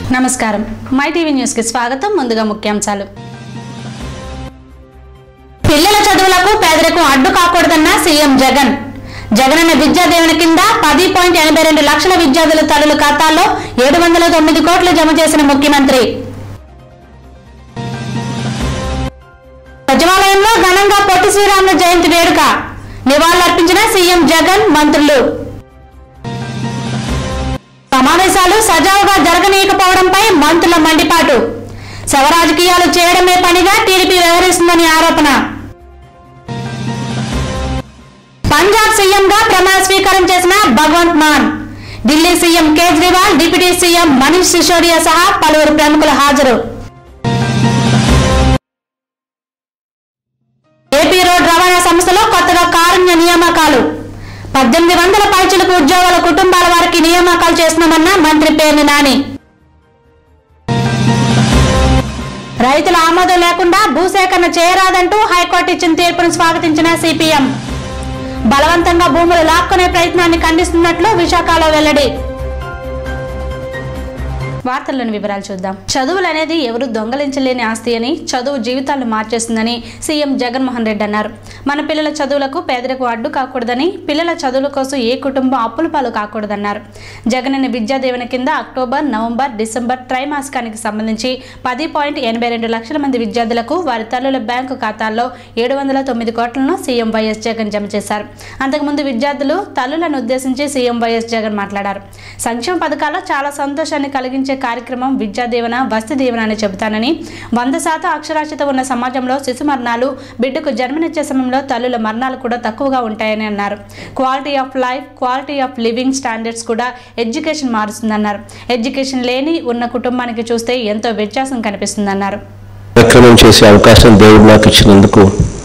నమస్కారం my TV news కి స్వాగతం ముందుగా ముఖ్యాంశాలు పిల్లల చదువులకు పేదరికం అడ్డు కాకూడదన్న సీఎం జగన్ జగనన్న విద్యా దీవెన కింద పది పాయింట్ ఎనభై రెండు లక్షల విద్యార్థుల తల్లుల ఖాతాల్లో ఏడు వందల తొమ్మిది కోట్లు జమ చేసిన ముఖ్యమంత్రి సచివాలయంలో ఘనంగా పొట్టి శ్రీరాములు జయంతి వేడుక నివాళులర్పించిన సీఎం జగన్ మంత్రులు సమావేశాలు సజావుగా జరగనీయకపోవడంపై మంత్రుల మండిపాటు శవరాజకీయాలు చేయడమే పనిగా టీడీపీ వ్యవహరిస్తుందని ఆరోపణ పంజాబ్ సీఎంగా ప్రమాణ స్వీకారం చేసిన Bhagwant Mann Delhi CM Kejriwal deputy CM Manish Sisodia సహా పలువురు ప్రముఖులు హాజరు ఏపీ రోడ్ రవాణా సంస్థలో కొత్తగా కారుణ్య నియామకాలు పద్దెనిమిది వందల పైచులకు ఉద్యోగుల కుటుంబాల వారికి నియామకాలు చేస్తున్నామన్న మంత్రి పేర్ని నాని రైతుల ఆమోదం లేకుండా భూసేకరణ చేయరాదంటూ హైకోర్టు ఇచ్చిన తీర్పును స్వాగతించిన సిపిఎం బలవంతంగా భూములు లాక్కునే ప్రయత్నాన్ని ఖండిస్తున్నట్లు విశాఖలో వెల్లడి వార్తల్లోని వివరాలు చూద్దాం చదువులు అనేది ఎవరు దొంగలించలేని ఆస్తి అని చదువు జీవితాలను మార్చేస్తుందని సీఎం జగన్మోహన్ రెడ్డి అన్నారు మన పిల్లల చదువులకు పేదరికం అడ్డు కాకూడదని పిల్లల చదువుల కోసం ఏ కుటుంబం అప్పుల పాలు కాకూడదన్నారు జగనన్న విద్యా దీవెన కింద అక్టోబర్ నవంబర్ డిసెంబర్ త్రైమాసికానికి సంబంధించి పది పాయింట్ ఎనభై రెండు లక్షల మంది విద్యార్థులకు వారి తల్లుల బ్యాంకు ఖాతాల్లో ఏడు వందల తొమ్మిది కోట్లను సీఎం వైఎస్ జగన్ జమ చేశారు అంతకుముందు విద్యార్థులు తల్లులను ఉద్దేశించి సీఎం వైఎస్ జగన్ మాట్లాడారు సంక్షేమ పథకాల్లో చాలా సంతోషాన్ని కలిగించే కార్యక్రమం విద్యా దీవెన వసతి దీవెన అని చెబుతానని వంద శాతం అక్షరాస్యత ఉన్న సమాజంలో శిశు మరణాలు బిడ్డకు జన్మనిచ్చే సమయంలో తల్లుల మరణాలు కూడా తక్కువగా ఉంటాయని అన్నారు quality of life quality of living standards కూడా ఎడ్యుకేషన్ మారుస్తుందన్నారు ఎడ్యుకేషన్ లేని ఉన్న కుటుంబానికి చూస్తే ఎంతో వ్యత్యాసం కనిపిస్తుందన్నారు కార్యక్రమం చేసే అవకాశం దేవుడు నాకు ఇచ్చినందుకు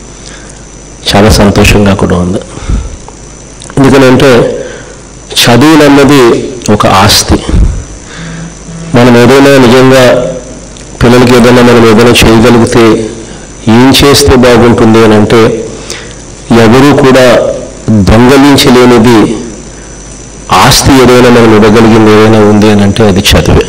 చాలా సంతోషంగా కూడా ఉంది ఎందుకనంటే చదువులు అన్నది ఒక ఆస్తి మనం ఏదైనా నిజంగా పిల్లలకి ఏదైనా మనం ఏదైనా చేయగలిగితే ఏం చేస్తే బాగుంటుంది అని అంటే ఎవరూ కూడా దొంగలించలేనిది ఆస్తి ఏదైనా మనం ఇవ్వగలిగింది ఏదైనా ఉంది అని అంటే అది చదువే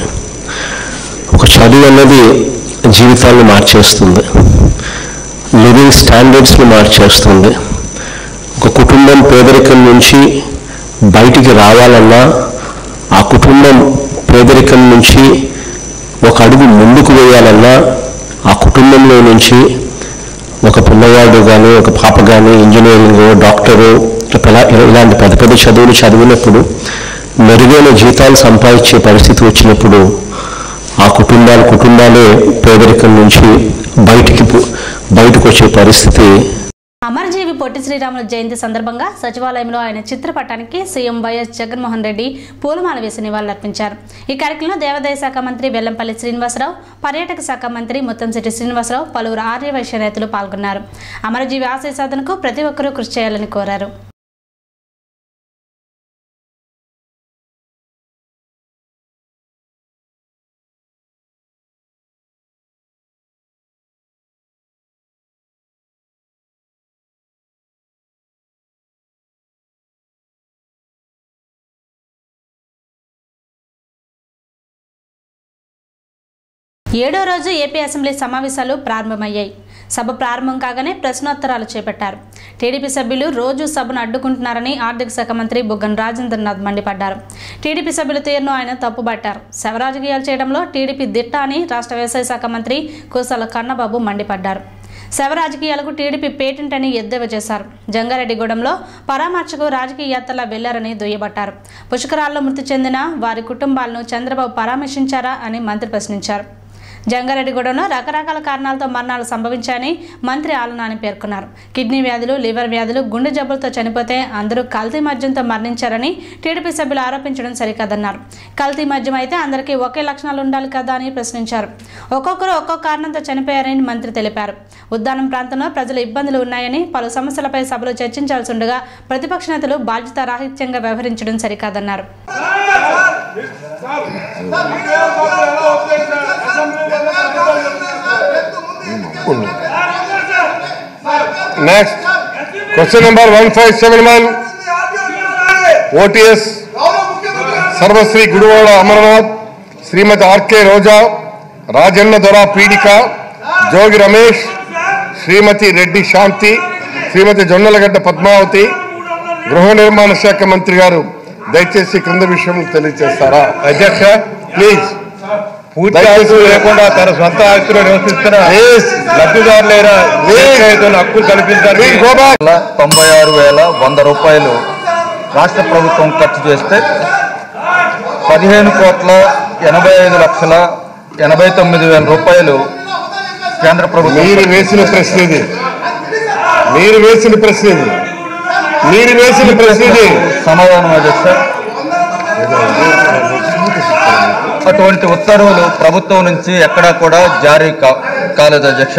ఒక చదువు అన్నది జీవితాన్ని మార్చేస్తుంది లివింగ్ స్టాండర్డ్స్ని మార్చేస్తుంది ఒక కుటుంబం పేదరికం నుంచి బయటికి రావాలన్నా ఆ కుటుంబం పేదరికం నుంచి ఒక అడుగు ముందుకు వేయాలన్నా ఆ కుటుంబంలో నుంచి ఒక పిల్లవాడు కానీ ఒక పాప కానీ ఇంజనీరింగ్ డాక్టరు ఇట్లా ఇలా- ఇలాంటి పెద్ద పెద్ద చదువులు చదివినప్పుడు మెరుగైన జీతాలు సంపాదించే పరిస్థితి వచ్చినప్పుడు ఆ కుటుంబాలు కుటుంబాలే పేదరికం నుంచి బయటికి పో- బయటకు వచ్చే పరిస్థితి అమరజీవి పొట్టి శ్రీరాములు జయంతి సందర్భంగా సచివాలయంలో ఆయన చిత్రపటానికి సీఎం వైఎస్ జగన్మోహన్ రెడ్డి పూలమాల వేసి నివాళులర్పించారు ఈ కార్యక్రమంలో దేవాదాయ శాఖ మంత్రి వెల్లంపల్లి శ్రీనివాసరావు పర్యాటక శాఖ మంత్రి ముత్తంశెట్టి శ్రీనివాసరావు పలువురు ఆర్యవైశ్య నేతలు పాల్గొన్నారు అమరజీవి ఆశయ సాధనకు ప్రతి ఒక్కరూ కృషి చేయాలని కోరారు ఏడో రోజు ఏపీ అసెంబ్లీ సమావేశాలు ప్రారంభమయ్యాయి సభ ప్రారంభం కాగానే ప్రశ్నోత్తరాలు చేపట్టారు టీడీపీ సభ్యులు రోజు సభను అడ్డుకుంటున్నారని ఆర్థిక శాఖ మంత్రి బుగ్గన రాజేంద్రనాథ్ మండిపడ్డారు టీడీపీ సభ్యుల తీరును ఆయన తప్పుబట్టారు శవరాజకీయాలు చేయడంలో టీడీపీ దిట్ట అని రాష్ట్ర వ్యవసాయ శాఖ మంత్రి కుసల కన్నబాబు మండిపడ్డారు శవ రాజకీయాలకు టీడీపీ పేటెంట్ అని ఎద్దేవా చేశారు జంగారెడ్డిగూడెంలో పరామర్శకు రాజకీయ యాత్రలా వెళ్లారని దుయ్యబట్టారు పుష్కరాల్లో మృతి చెందిన వారి కుటుంబాలను చంద్రబాబు పరామర్శించారా అని మంత్రి ప్రశ్నించారు జంగారెడ్డిగూడెంలో రకరకాల కారణాలతో మరణాలు సంభవించాయని మంత్రి ఆలనాని పేర్కొన్నారు కిడ్నీ వ్యాధులు లివర్ వ్యాధులు గుండె జబ్బులతో చనిపోతే అందరూ కల్తీ మద్యంతో మరణించారని టీడీపీ సభ్యులు ఆరోపించడం సరికాదన్నారు కల్తీ మద్యం అయితే అందరికీ ఒకే లక్షణాలు ఉండాలి కదా అని ప్రశ్నించారు ఒక్కొక్కరు ఒక్కో కారణంతో చనిపోయారని మంత్రి తెలిపారు ఉద్దానం ప్రాంతంలో ప్రజలు ఇబ్బందులు ఉన్నాయని పలు సమస్యలపై సభలో చర్చించాల్సి ఉండగా ప్రతిపక్ష నేతలు బాధ్యత రాహిత్యంగా వ్యవహరించడం సరికాదన్నారు Next, question number one five seven one, OTS, Sarvasri Guduvada Amarnath, శ్రీమతి ఆర్కే రోజా రాజన్న దొర పీడిక జోగి రమేష్ శ్రీమతి రెడ్డి శాంతి శ్రీమతి జొన్నలగడ్డ పద్మావతి గృహ నిర్మాణ శాఖ మంత్రి గారు దయచేసి క్రింద విషయం తెలియజేస్తారా అధ్యక్ష ప్లీజ్ పూర్తి ఆస్తులు లేకుండా తన సొంత ఆస్తులు నివసిస్తున్న Please. లబ్ధిదారులైన Please. రైతులు హక్కులు కల్పించారు Please go back. తొంభై ఆరు వేల వంద రూపాయలు రాష్ట్ర ప్రభుత్వం ఖర్చు చేస్తే పదిహేను కోట్ల ఎనభై ఐదు లక్షల ఎనభై తొమ్మిది వేల రూపాయలు కేంద్ర ప్రభుత్వం మీరు వేసిన ప్రశ్న ఇది మీరు వేసిన ప్రశ్న ఇది మీరు వేసిన ప్రశ్న ఇది సమాధానం అధ్యక్ష అటువంటి ఉత్తర్వులు ప్రభుత్వం నుంచి ఎక్కడా కూడా జారీ కా- కాలేదు అధ్యక్ష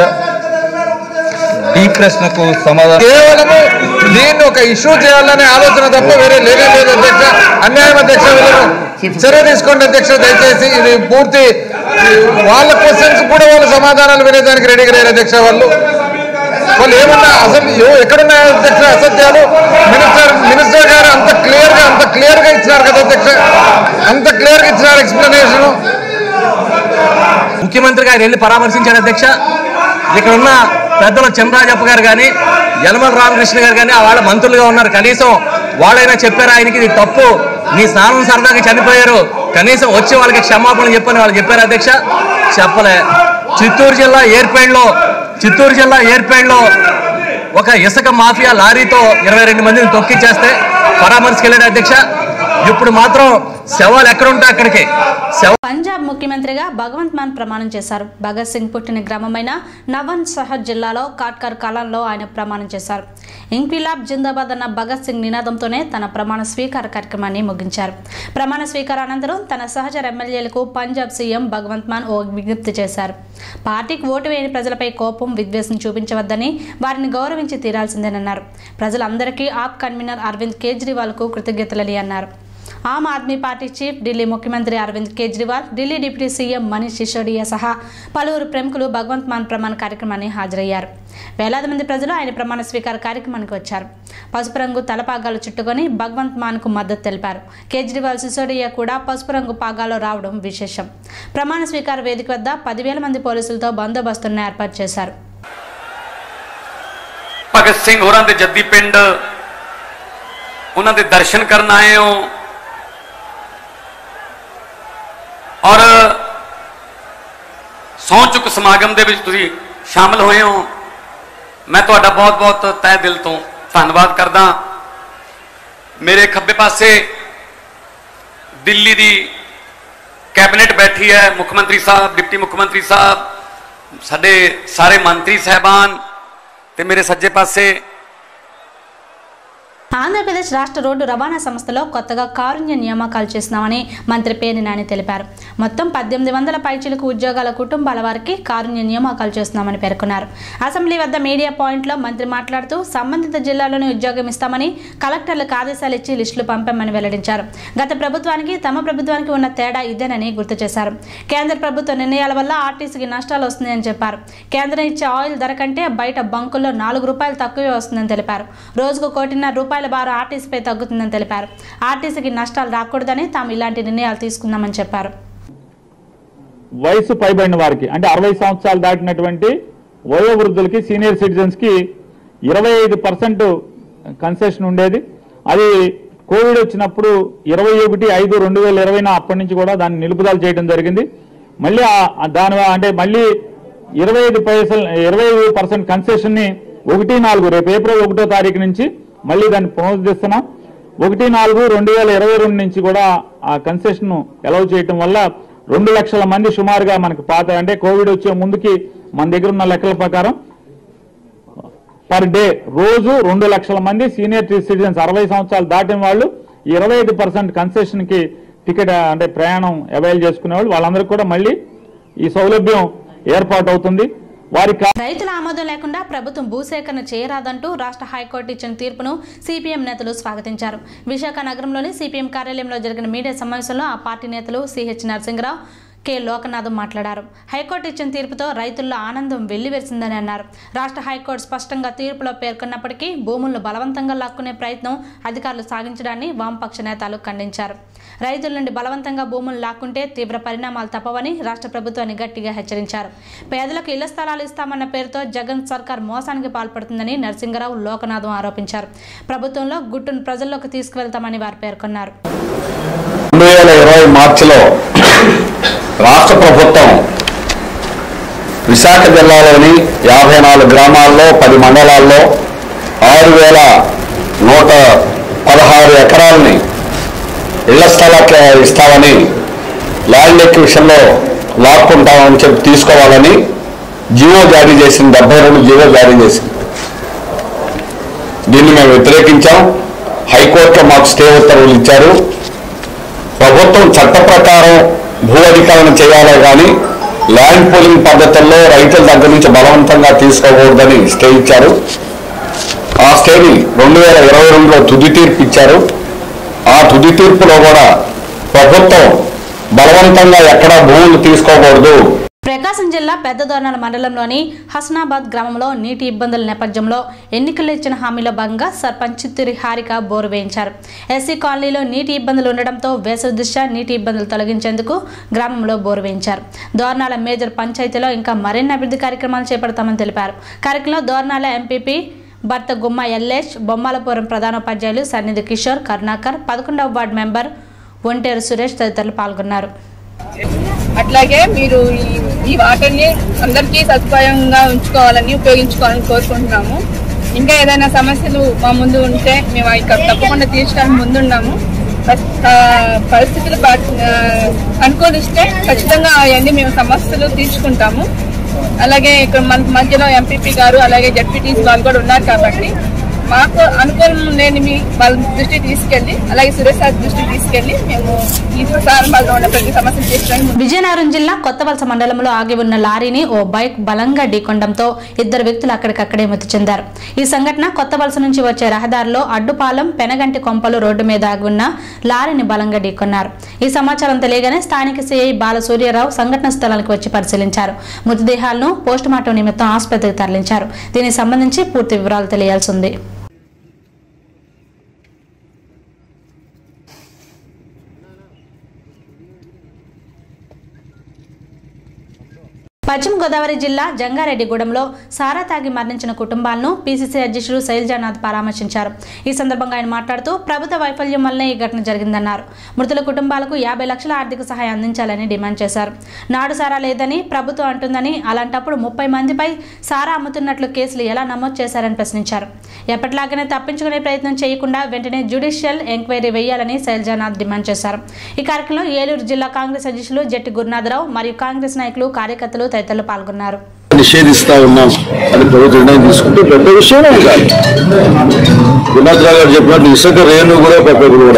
ఈ ప్రశ్నకు సమాధానం కేవలము దీన్ని ఒక ఇష్యూ చేయాలనే ఆలోచన తప్ప వేరే లేనే లేదు అధ్యక్ష అన్యాయం అధ్యక్ష వీళ్ళను చర్య తీసుకోండి అధ్యక్ష దయచేసి ఇది పూర్తి ఈ వాళ్ళ క్వశ్చన్స్ కూడా వాళ్ళ సమాధానాలు వినేదానికి రెడీగా లేరు అధ్యక్ష వాళ్ళు వాళ్ళు ఏమన్నా అసలు ఎవ- ఎక్కడున్నాయి అధ్యక్ష అసత్యాలు మినిస్టర్ మినిస్టర్ గారు అంత క్లియర్ గా అంత క్లియర్ గా ఇచ్చినారు కదా అధ్యక్ష అంత క్లియర్ గా ఇచ్చినారు ఎక్స్ప్లెనేషన్ ముఖ్యమంత్రి గారు వెళ్ళి పరామర్శించారు అధ్యక్ష ఇక్కడ ఉన్న పెద్దలు చంద్రాజప్ప గారు కానీ యనమల రామకృష్ణ గారు కానీ వాళ్ళ మంత్రులుగా ఉన్నారు కనీసం వాళ్ళైనా చెప్పారు ఆయనకి ఇది తప్పు నీ స్నానం సరదాగా చనిపోయారు కనీసం వచ్చి వాళ్ళకి క్షమాపణ చెప్పని వాళ్ళు చెప్పారు అధ్యక్ష చెప్పలే చిత్తూరు జిల్లా ఏర్పేడ్లో చిత్తూరు జిల్లా ఏర్పేడ్లో ఒక ఇసుక మాఫియా లారీతో ఇరవై రెండు మందిని తొక్కిచ్చేస్తే పరామర్శకి వెళ్ళాడు అధ్యక్ష ఇప్పుడు మాత్రం శవాలు ఎక్కడుంటే అక్కడికి శవ పంజాబ్ ముఖ్యమంత్రిగా భగవంత్ మాన్ ప్రమాణం చేశారు భగత్ సింగ్ పుట్టిన గ్రామమైన నవన్ సహర్ జిల్లాలో కాట్కర్ కాలంలో ఆయన ప్రమాణం చేశారు ఇంక్విలాబ్ జిందాబాద్ అన్న భగత్ సింగ్ నినాదంతోనే తన ప్రమాణ స్వీకార కార్యక్రమాన్ని ముగించారు ప్రమాణ స్వీకార అనంతరం తన సహచర ఎమ్మెల్యేలకు పంజాబ్ సీఎం భగవంత్ మాన్ ఓ విజ్ఞప్తి చేశారు పార్టీకి ఓటు వేయని ప్రజలపై కోపం విద్వేషం చూపించవద్దని వారిని గౌరవించి తీరాల్సిందేనన్నారు ప్రజలందరికీ ఆప్ కన్వీనర్ అరవింద్ కేజ్రీవాల్కు కృతజ్ఞతలని అన్నారు ఆమ్ ఆద్మీ పార్టీ చీఫ్ ఢిల్లీ ముఖ్యమంత్రి అరవింద్ కేజ్రీవాల్ ఢిల్లీ డిప్యూటీ సీఎం మనీష్ సిసోడియా సహా పలువురు ప్రముఖులు భగవంత్ మాన్ ప్రమాణ కార్యక్రమాన్ని హాజరయ్యారు వేలాది మంది ప్రజలు ఆయన ప్రమాణ స్వీకార కార్యక్రమానికి వచ్చారు పసుపు రంగు తలపాగాలు చుట్టుకొని భగవంత్ మాన్కు మద్దతు తెలిపారు కేజ్రీవాల్ సిసోడియా కూడా పసుపు రంగు పాగాలో రావడం విశేషం ప్రమాణ స్వీకార వేదిక వద్ద పదివేల మంది పోలీసులతో బందోబస్తును ఏర్పాటు చేశారు ਭਗਤ ਸਿੰਘ ਹੋਰਾਂ ਦੇ ਜੱਦੀ ਪਿੰਡ ਉਹਨਾਂ ਦੇ ਦਰਸ਼ਨ ਕਰਨ ਆਏ ਹੋ ਔਰ ਸਹੁੰ ਚੁੱਕ ਸਮਾਗਮ ਦੇ ਵਿੱਚ ਤੁਸੀਂ ਸ਼ਾਮਲ ਹੋਏ ਹੋ ਮੈਂ ਤੁਹਾਡਾ ਬਹੁਤ-ਬਹੁਤ ਤਹਿ ਦਿਲ ਤੋਂ ਧੰਨਵਾਦ ਕਰਦਾ ਮੇਰੇ ਖੱਬੇ ਪਾਸੇ ਦਿੱਲੀ ਦੀ ਕੈਬਨਿਟ ਬੈਠੀ ਹੈ ਮੁੱਖ ਮੰਤਰੀ ਸਾਹਿਬ ਡਿਪਟੀ ਮੁੱਖ ਮੰਤਰੀ ਸਾਹਿਬ ਸਾਡੇ ਸਾਰੇ ਮੰਤਰੀ ਸਹਿਬਾਨ ਤੇ ਮੇਰੇ ਸੱਜੇ ਪਾਸੇ ఆంధ్రప్రదేశ్ రాష్ట్ర రోడ్డు రవాణా సంస్థలో కొత్తగా కారుణ్య నియామకాలు చేస్తున్నామని మంత్రి పేర్ని నాని తెలిపారు మొత్తం పద్దెనిమిది వందల పైచీలకు ఉద్యోగాల కుటుంబాల వారికి కారుణ్య నియామకాలు చేస్తున్నామని పేర్కొన్నారు అసెంబ్లీ వద్ద మీడియా పాయింట్లో మంత్రి మాట్లాడుతూ సంబంధిత జిల్లాలోనే ఉద్యోగం ఇస్తామని కలెక్టర్లకు ఆదేశాలు ఇచ్చి లిస్టులు పంపామని వెల్లడించారు గత ప్రభుత్వానికి తమ ప్రభుత్వానికి ఉన్న తేడా ఇదేనని గుర్తు చేశారు కేంద్ర ప్రభుత్వ నిర్ణయాల వల్ల ఆర్టీసీకి నష్టాలు వస్తున్నాయని చెప్పారు కేంద్రం ఇచ్చే ఆయిల్ ధర కంటే బయట బంకుల్లో నాలుగు రూపాయలు తక్కువే వస్తుందని తెలిపారు రోజుకు కోటిన్నర రూపాయల భారం ఆర్టీసీపై తగ్గుతుందని తెలిపారు ఆర్టీసీకి నష్టాలు రాకూడదని తాము ఇలాంటి నిర్ణయాలు తీసుకుందామని చెప్పారు వయసు పైబడిన వారికి అంటే అరవై సంవత్సరాలు దాటినటువంటి వయోవృద్ధులకి సీనియర్ సిటిజన్స్ కి ఇరవై ఐదు పర్సెంట్ కన్సెషన్ ఉండేది అది కోవిడ్ వచ్చినప్పుడు ఇరవై ఒకటి ఐదు రెండు వేల ఇరవైన అప్పటి నుంచి కూడా దాన్ని నిలుపుదల చేయడం జరిగింది మళ్ళీ ఆ- ఆ దాని అంటే మళ్ళీ ఇరవై ఐదు పైసలు ఇరవై ఐదు పర్సెంట్ కన్సెషన్ ని ఒకటి నాలుగు రేపు ఏప్రిల్ ఒకటో తారీఖు నుంచి మళ్ళీ దాన్ని పునరుద్ధరిస్తున్నాం ఒకటి నాలుగు రెండు వేల ఇరవై రెండు నుంచి కూడా ఆ కన్సెషన్ అలౌ చేయటం వల్ల రెండు లక్షల మంది సుమారుగా మనకి పాత అంటే కోవిడ్ వచ్చే ముందుకి మన దగ్గర ఉన్న లెక్కల ప్రకారం పర్ డే రోజు రెండు లక్షల మంది సీనియర్ సిటిజన్స్ అరవై సంవత్సరాలు దాటిన వాళ్ళు ఇరవై ఐదు పర్సెంట్ కన్సెషన్ కి టికెట్ అంటే ప్రయాణం అవైల్ చేసుకునే వాళ్ళు వాళ్ళందరికీ కూడా మళ్ళీ ఈ సౌలభ్యం ఏర్పాటు అవుతుంది వారి కా- రైతుల ఆమోదం లేకుండా ప్రభుత్వం భూసేకరణ చేయరాదంటూ రాష్ట్ర హైకోర్టు ఇచ్చిన తీర్పును సిపిఎం నేతలు స్వాగతించారు విశాఖ నగరంలోని సిపిఎం కార్యాలయంలో జరిగిన మీడియా సమావేశంలో ఆ పార్టీ నేతలు సిహెచ్ నరసింహరావు కె లోకనాథం మాట్లాడారు హైకోర్టు ఇచ్చిన తీర్పుతో రైతుల్లో ఆనందం వెల్లివెరిసిందని అన్నారు రాష్ట్ర హైకోర్టు స్పష్టంగా తీర్పులో పేర్కొన్నప్పటికీ భూములను బలవంతంగా లాక్కునే ప్రయత్నం అధికారులు సాగించడాన్ని వామపక్ష నేతలు ఖండించారు రైతుల నుండి బలవంతంగా భూములు లాక్కుంటే తీవ్ర పరిణామాలు తప్పవని రాష్ట్ర ప్రభుత్వాన్ని గట్టిగా హెచ్చరించారు పేదలకు ఇళ్ల స్థలాలు ఇస్తామన్న పేరుతో జగన్ సర్కార్ మోసానికి పాల్పడుతుందని నరసింగరావు లోకనాథం ఆరోపించారు ప్రభుత్వంలో గుట్టును ప్రజల్లోకి తీసుకువెళ్తామని వారు పేర్కొన్నారు రెండు వేల ఇరవై మార్చిలో రాష్ట్ర ప్రభుత్వం విశాఖ జిల్లాలోని యాభై నాలుగు గ్రామాల్లో పది మండలాల్లో ఆరు వేల నూట పదహారు ఎకరాలని ఇళ్ల స్థలాలకు ఇస్తామని ల్యాండ్ ఎక్విషన్లో లాక్కుంటామని చెప్పి తీసుకోవాలని జీవో జారీ చేసింది డెబ్బై రెండు జీవో జారీ చేసింది దీన్ని మేము వ్యతిరేకించాం హైకోర్టులో మాకు స్టే ఉత్తర్వులు ఇచ్చారు ప్రభుత్వం చట్ట ప్రకారం భూ అధికారణ చేయాలే కానీ ల్యాండ్ పూలింగ్ పద్ధతుల్లో రైతుల దగ్గర నుంచి బలవంతంగా తీసుకోకూడదని స్టే ఇచ్చారు ఆ స్టేని రెండు వేల ఇరవై రెండులో తుది తీర్పు ఇచ్చారు ఆ తుది తీర్పులో కూడా ప్రభుత్వం బలవంతంగా ఎక్కడా భూములు తీసుకోకూడదు ప్రకాశం జిల్లా పెద్దదోర్నాల మండలంలోని హస్నాబాద్ గ్రామంలో నీటి ఇబ్బందుల నేపథ్యంలో ఎన్నికల్లో ఇచ్చిన హామీలో భాగంగా సర్పంచ్ చిత్తూరి హారిక బోరు వేయించారు ఎస్సీ కాలనీలో నీటి ఇబ్బందులు ఉండడంతో వేసవి దృష్ట్యా నీటి ఇబ్బందులు తొలగించేందుకు గ్రామంలో బోరు వేయించారు దోర్నాల మేజర్ పంచాయతీలో ఇంకా మరిన్ని అభివృద్ధి కార్యక్రమాలు చేపడతామని తెలిపారు కార్యక్రమంలో దోర్నాల ఎంపీపీ భర్త గుమ్మ ఎల్లేష్ బొమ్మాలపురం ప్రధానోపాధ్యాయులు సన్నిధి కిషోర్ కరుణాకర్ పదకొండవ వార్డు మెంబర్ ఒంటేరు సురేష్ తదితరులు పాల్గొన్నారు అట్లాగే మీరు ఈ- ఈ వాటర్ని అందరికీ సదుపాయంగా ఉంచుకోవాలని ఉపయోగించుకోవాలని కోరుకుంటున్నాము ఇంకా ఏదైనా సమస్యలు మా ముందు ఉంటే మేము ఇక్కడ తప్పకుండా తీర్చడానికి ముందున్నాము ప- ఆ, పరిస్థితులు పా- ఆ, అనుకూలిస్తే ఖచ్చితంగా అవన్నీ మేము సమస్యలు తీర్చుకుంటాము అలాగే ఇక్కడ మన మధ్యలో ఎంపీపీ గారు అలాగే జడ్పీటీసీ వాళ్ళు కూడా ఉన్నారు కాబట్టి మాకు అనుకూలం లేని మీ వాళ్ళ దృష్టి తీసుకెళ్ళి అలాగే సురేష్ సార్ దృష్టి తీసుకెళ్ళి మేము ఈ ప్రారంభంలో ఉన్న ప్రతి సమస్యను తీర్చడానికి విజయనగరం జిల్లా కొత్తవలస మండలంలో ఆగి ఉన్న లారీని ఓ బైక్ బలంగా ఢీకొనడంతో ఇద్దరు వ్యక్తులు అక్కడికక్కడే మృతి చెందారు ఈ సంఘటన కొత్తవలస నుంచి వచ్చే రహదారిలో అడ్డుపాలెం పెనగంటి కొంపలు రోడ్డు మీద ఆగి ఉన్న లారీని బలంగా ఢీకొన్నారు ఈ సమాచారం తెలియగానే స్థానిక సిఐ బాలసూర్యారావు సంఘటన స్థలానికి వచ్చి పరిశీలించారు మృతదేహాలను పోస్టుమార్టం నిమిత్తం ఆసుపత్రికి తరలించారు దీనికి సంబంధించి పూర్తి వివరాలు తెలియాల్సి ఉంది పశ్చిమ గోదావరి జిల్లా జంగారెడ్డిగూడెంలో సారా తాగి మరణించిన కుటుంబాలను పీసీసీ అధ్యక్షుడు శైలజానాథ్ పరామర్శించారు ఈ సందర్భంగా ఆయన మాట్లాడుతూ ప్రభుత్వ వైఫల్యం వల్లనే ఈ ఘటన జరిగిందన్నారు మృతుల కుటుంబాలకు యాభై లక్షల ఆర్థిక సహాయం అందించాలని డిమాండ్ చేశారు నాడు సారా లేదని ప్రభుత్వం అంటుందని అలాంటప్పుడు ముప్పై మందిపై సారా అమ్ముతున్నట్లు కేసులు ఎలా నమోదు చేశారని ప్రశ్నించారు ఎప్పటిలాగానే తప్పించుకునే ప్రయత్నం చేయకుండా వెంటనే జ్యుడిషియల్ ఎంక్వైరీ వేయాలని శైలజానాథ్ డిమాండ్ చేశారు ఈ కార్యక్రమంలో ఏలూరు జిల్లా కాంగ్రెస్ అధ్యక్షులు జట్టి గురునాథరావు మరియు కాంగ్రెస్ నాయకులు కార్యకర్తలు తదితరులు పాల్గొన్నారు నిషేధిస్తా ఉన్నాం అని ప్రభుత్వం నిర్ణయం తీసుకుంటే పెద్ద విషయమే కాదు గుణాద్రావు గారు చెప్పినట్టు ఇసుక రేణు కూడా పెద్ద కూడా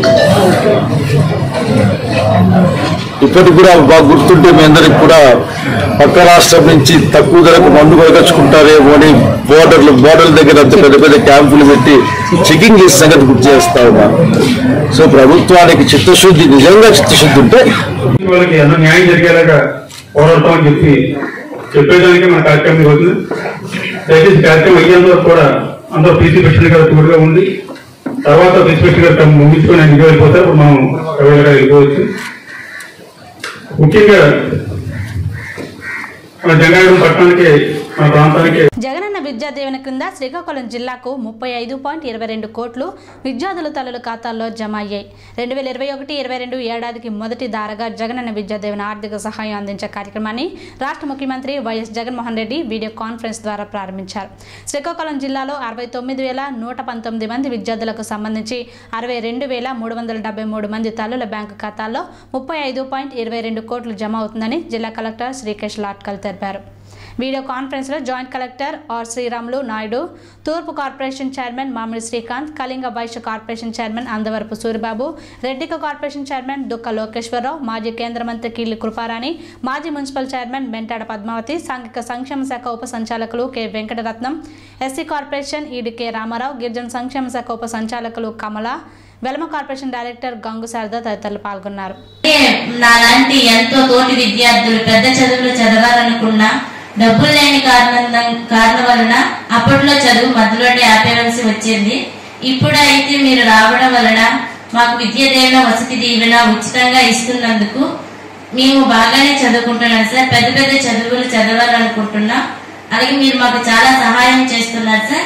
ఇప్పటికి కూడా బాగా గుర్తుంటే మీ అందరికి కూడా పక్క రాష్ట్రం నుంచి తక్కువ ధరకు మందు కొనకొచ్చుకుంటారేమో అని బోర్డర్లు బోర్డర్ల దగ్గర అంత పెద్ద పెద్ద క్యాంపులు పెట్టి చెకింగ్ చేసే సంగతి గుర్తు చేస్తా ఉన్నాను సో ప్రభుత్వానికి చిత్తశుద్ధి నిజంగా చిత్తశుద్ధి ఉంటే వాళ్ళకి ఎంత న్యాయం జరిగేలాగా పోరాడతామని చెప్పి చెప్పేదానికి మన కార్యక్రమం ఈరోజు దయచేసి కార్యక్రమం అయ్యేంత వరకు కూడా అందరూ పీసీ ప్రెసిడెంట్ గారు తోడుగా ఉండి తర్వాత పీసీ ప్రెసిడెంట్ గారు తమ ముగించుకొని ఇంటికి వెళ్ళిపోతారు ఇప్పుడు మనం ఎవరిగా వెళ్ళిపోవచ్చు ముఖ్యంగా మన జంగారం పట్టణానికి మన ప్రాంతానికి జగనన్న విద్యా దీవెన కింద శ్రీకాకుళం జిల్లాకు ముప్పై ఐదు పాయింట్ ఇరవై రెండు కోట్లు విద్యార్థుల తల్లుల ఖాతాల్లో జమ అయ్యాయి రెండు వేల ఇరవై ఒకటి ఇరవై రెండు ఏడాదికి మొదటి దారగా జగనన్న విద్యా దీవెన ఆర్థిక సహాయం అందించే కార్యక్రమాన్ని రాష్ట్ర ముఖ్యమంత్రి YS Jaganmohan Reddy video conference ద్వారా ప్రారంభించారు శ్రీకాకుళం జిల్లాలో అరవై తొమ్మిది వేల నూట పంతొమ్మిది మంది విద్యార్థులకు సంబంధించి అరవై రెండు వేల మూడు వందల డెబ్బై మూడు మంది తల్లుల బ్యాంకు ఖాతాల్లో ముప్పై ఐదు పాయింట్ ఇరవై రెండు కోట్లు జమ అవుతుందని జిల్లా కలెక్టర్ శ్రీకేష్ లాట్కల్ తెలిపారు వీడియో కాన్ఫరెన్స్లో joint collector R Sriramulu Naidu తూర్పు corporation chairman Mamidi Srikanth Kalinga Vysya corporation chairman Andavarapu Suribabu Reddika corporation chairman Dukka Lokeswararao మాజీ కేంద్ర మంత్రి కీర్లి కృపారాణి మాజీ మున్సిపల్ చైర్మన్ బెంటాడ పద్మావతి సాంఘిక సంక్షేమ శాఖ ఉప సంచాలకులు K Venkataratnam SC corporation ED K Ramarao గిరిజన సంక్షేమ శాఖ ఉప సంచాలకులు కమల వెలమ కార్పొరేషన్ డైరెక్టర్ గంగు శారద తదితరులు పాల్గొన్నారు నాలాంటి ఎంతో తోటి విద్యార్థులు పెద్ద చదువులు చదవాలనుకున్నా డబ్బులు లేని కారణం కారణం వలన అప్పట్లో చదువు మధ్యలోనే ఆపేయవలసి వచ్చింది ఇప్పుడైతే మీరు రావడం వలన మాకు విద్య దీవెన వసతి దీవెన ఉచితంగా ఇస్తున్నందుకు మేము బాగానే చదువుకుంటున్నాం సార్ పెద్ద పెద్ద చదువులు చదవాలనుకుంటున్నా అలాగే మీరు మాకు చాలా సహాయం చేస్తున్నారు సార్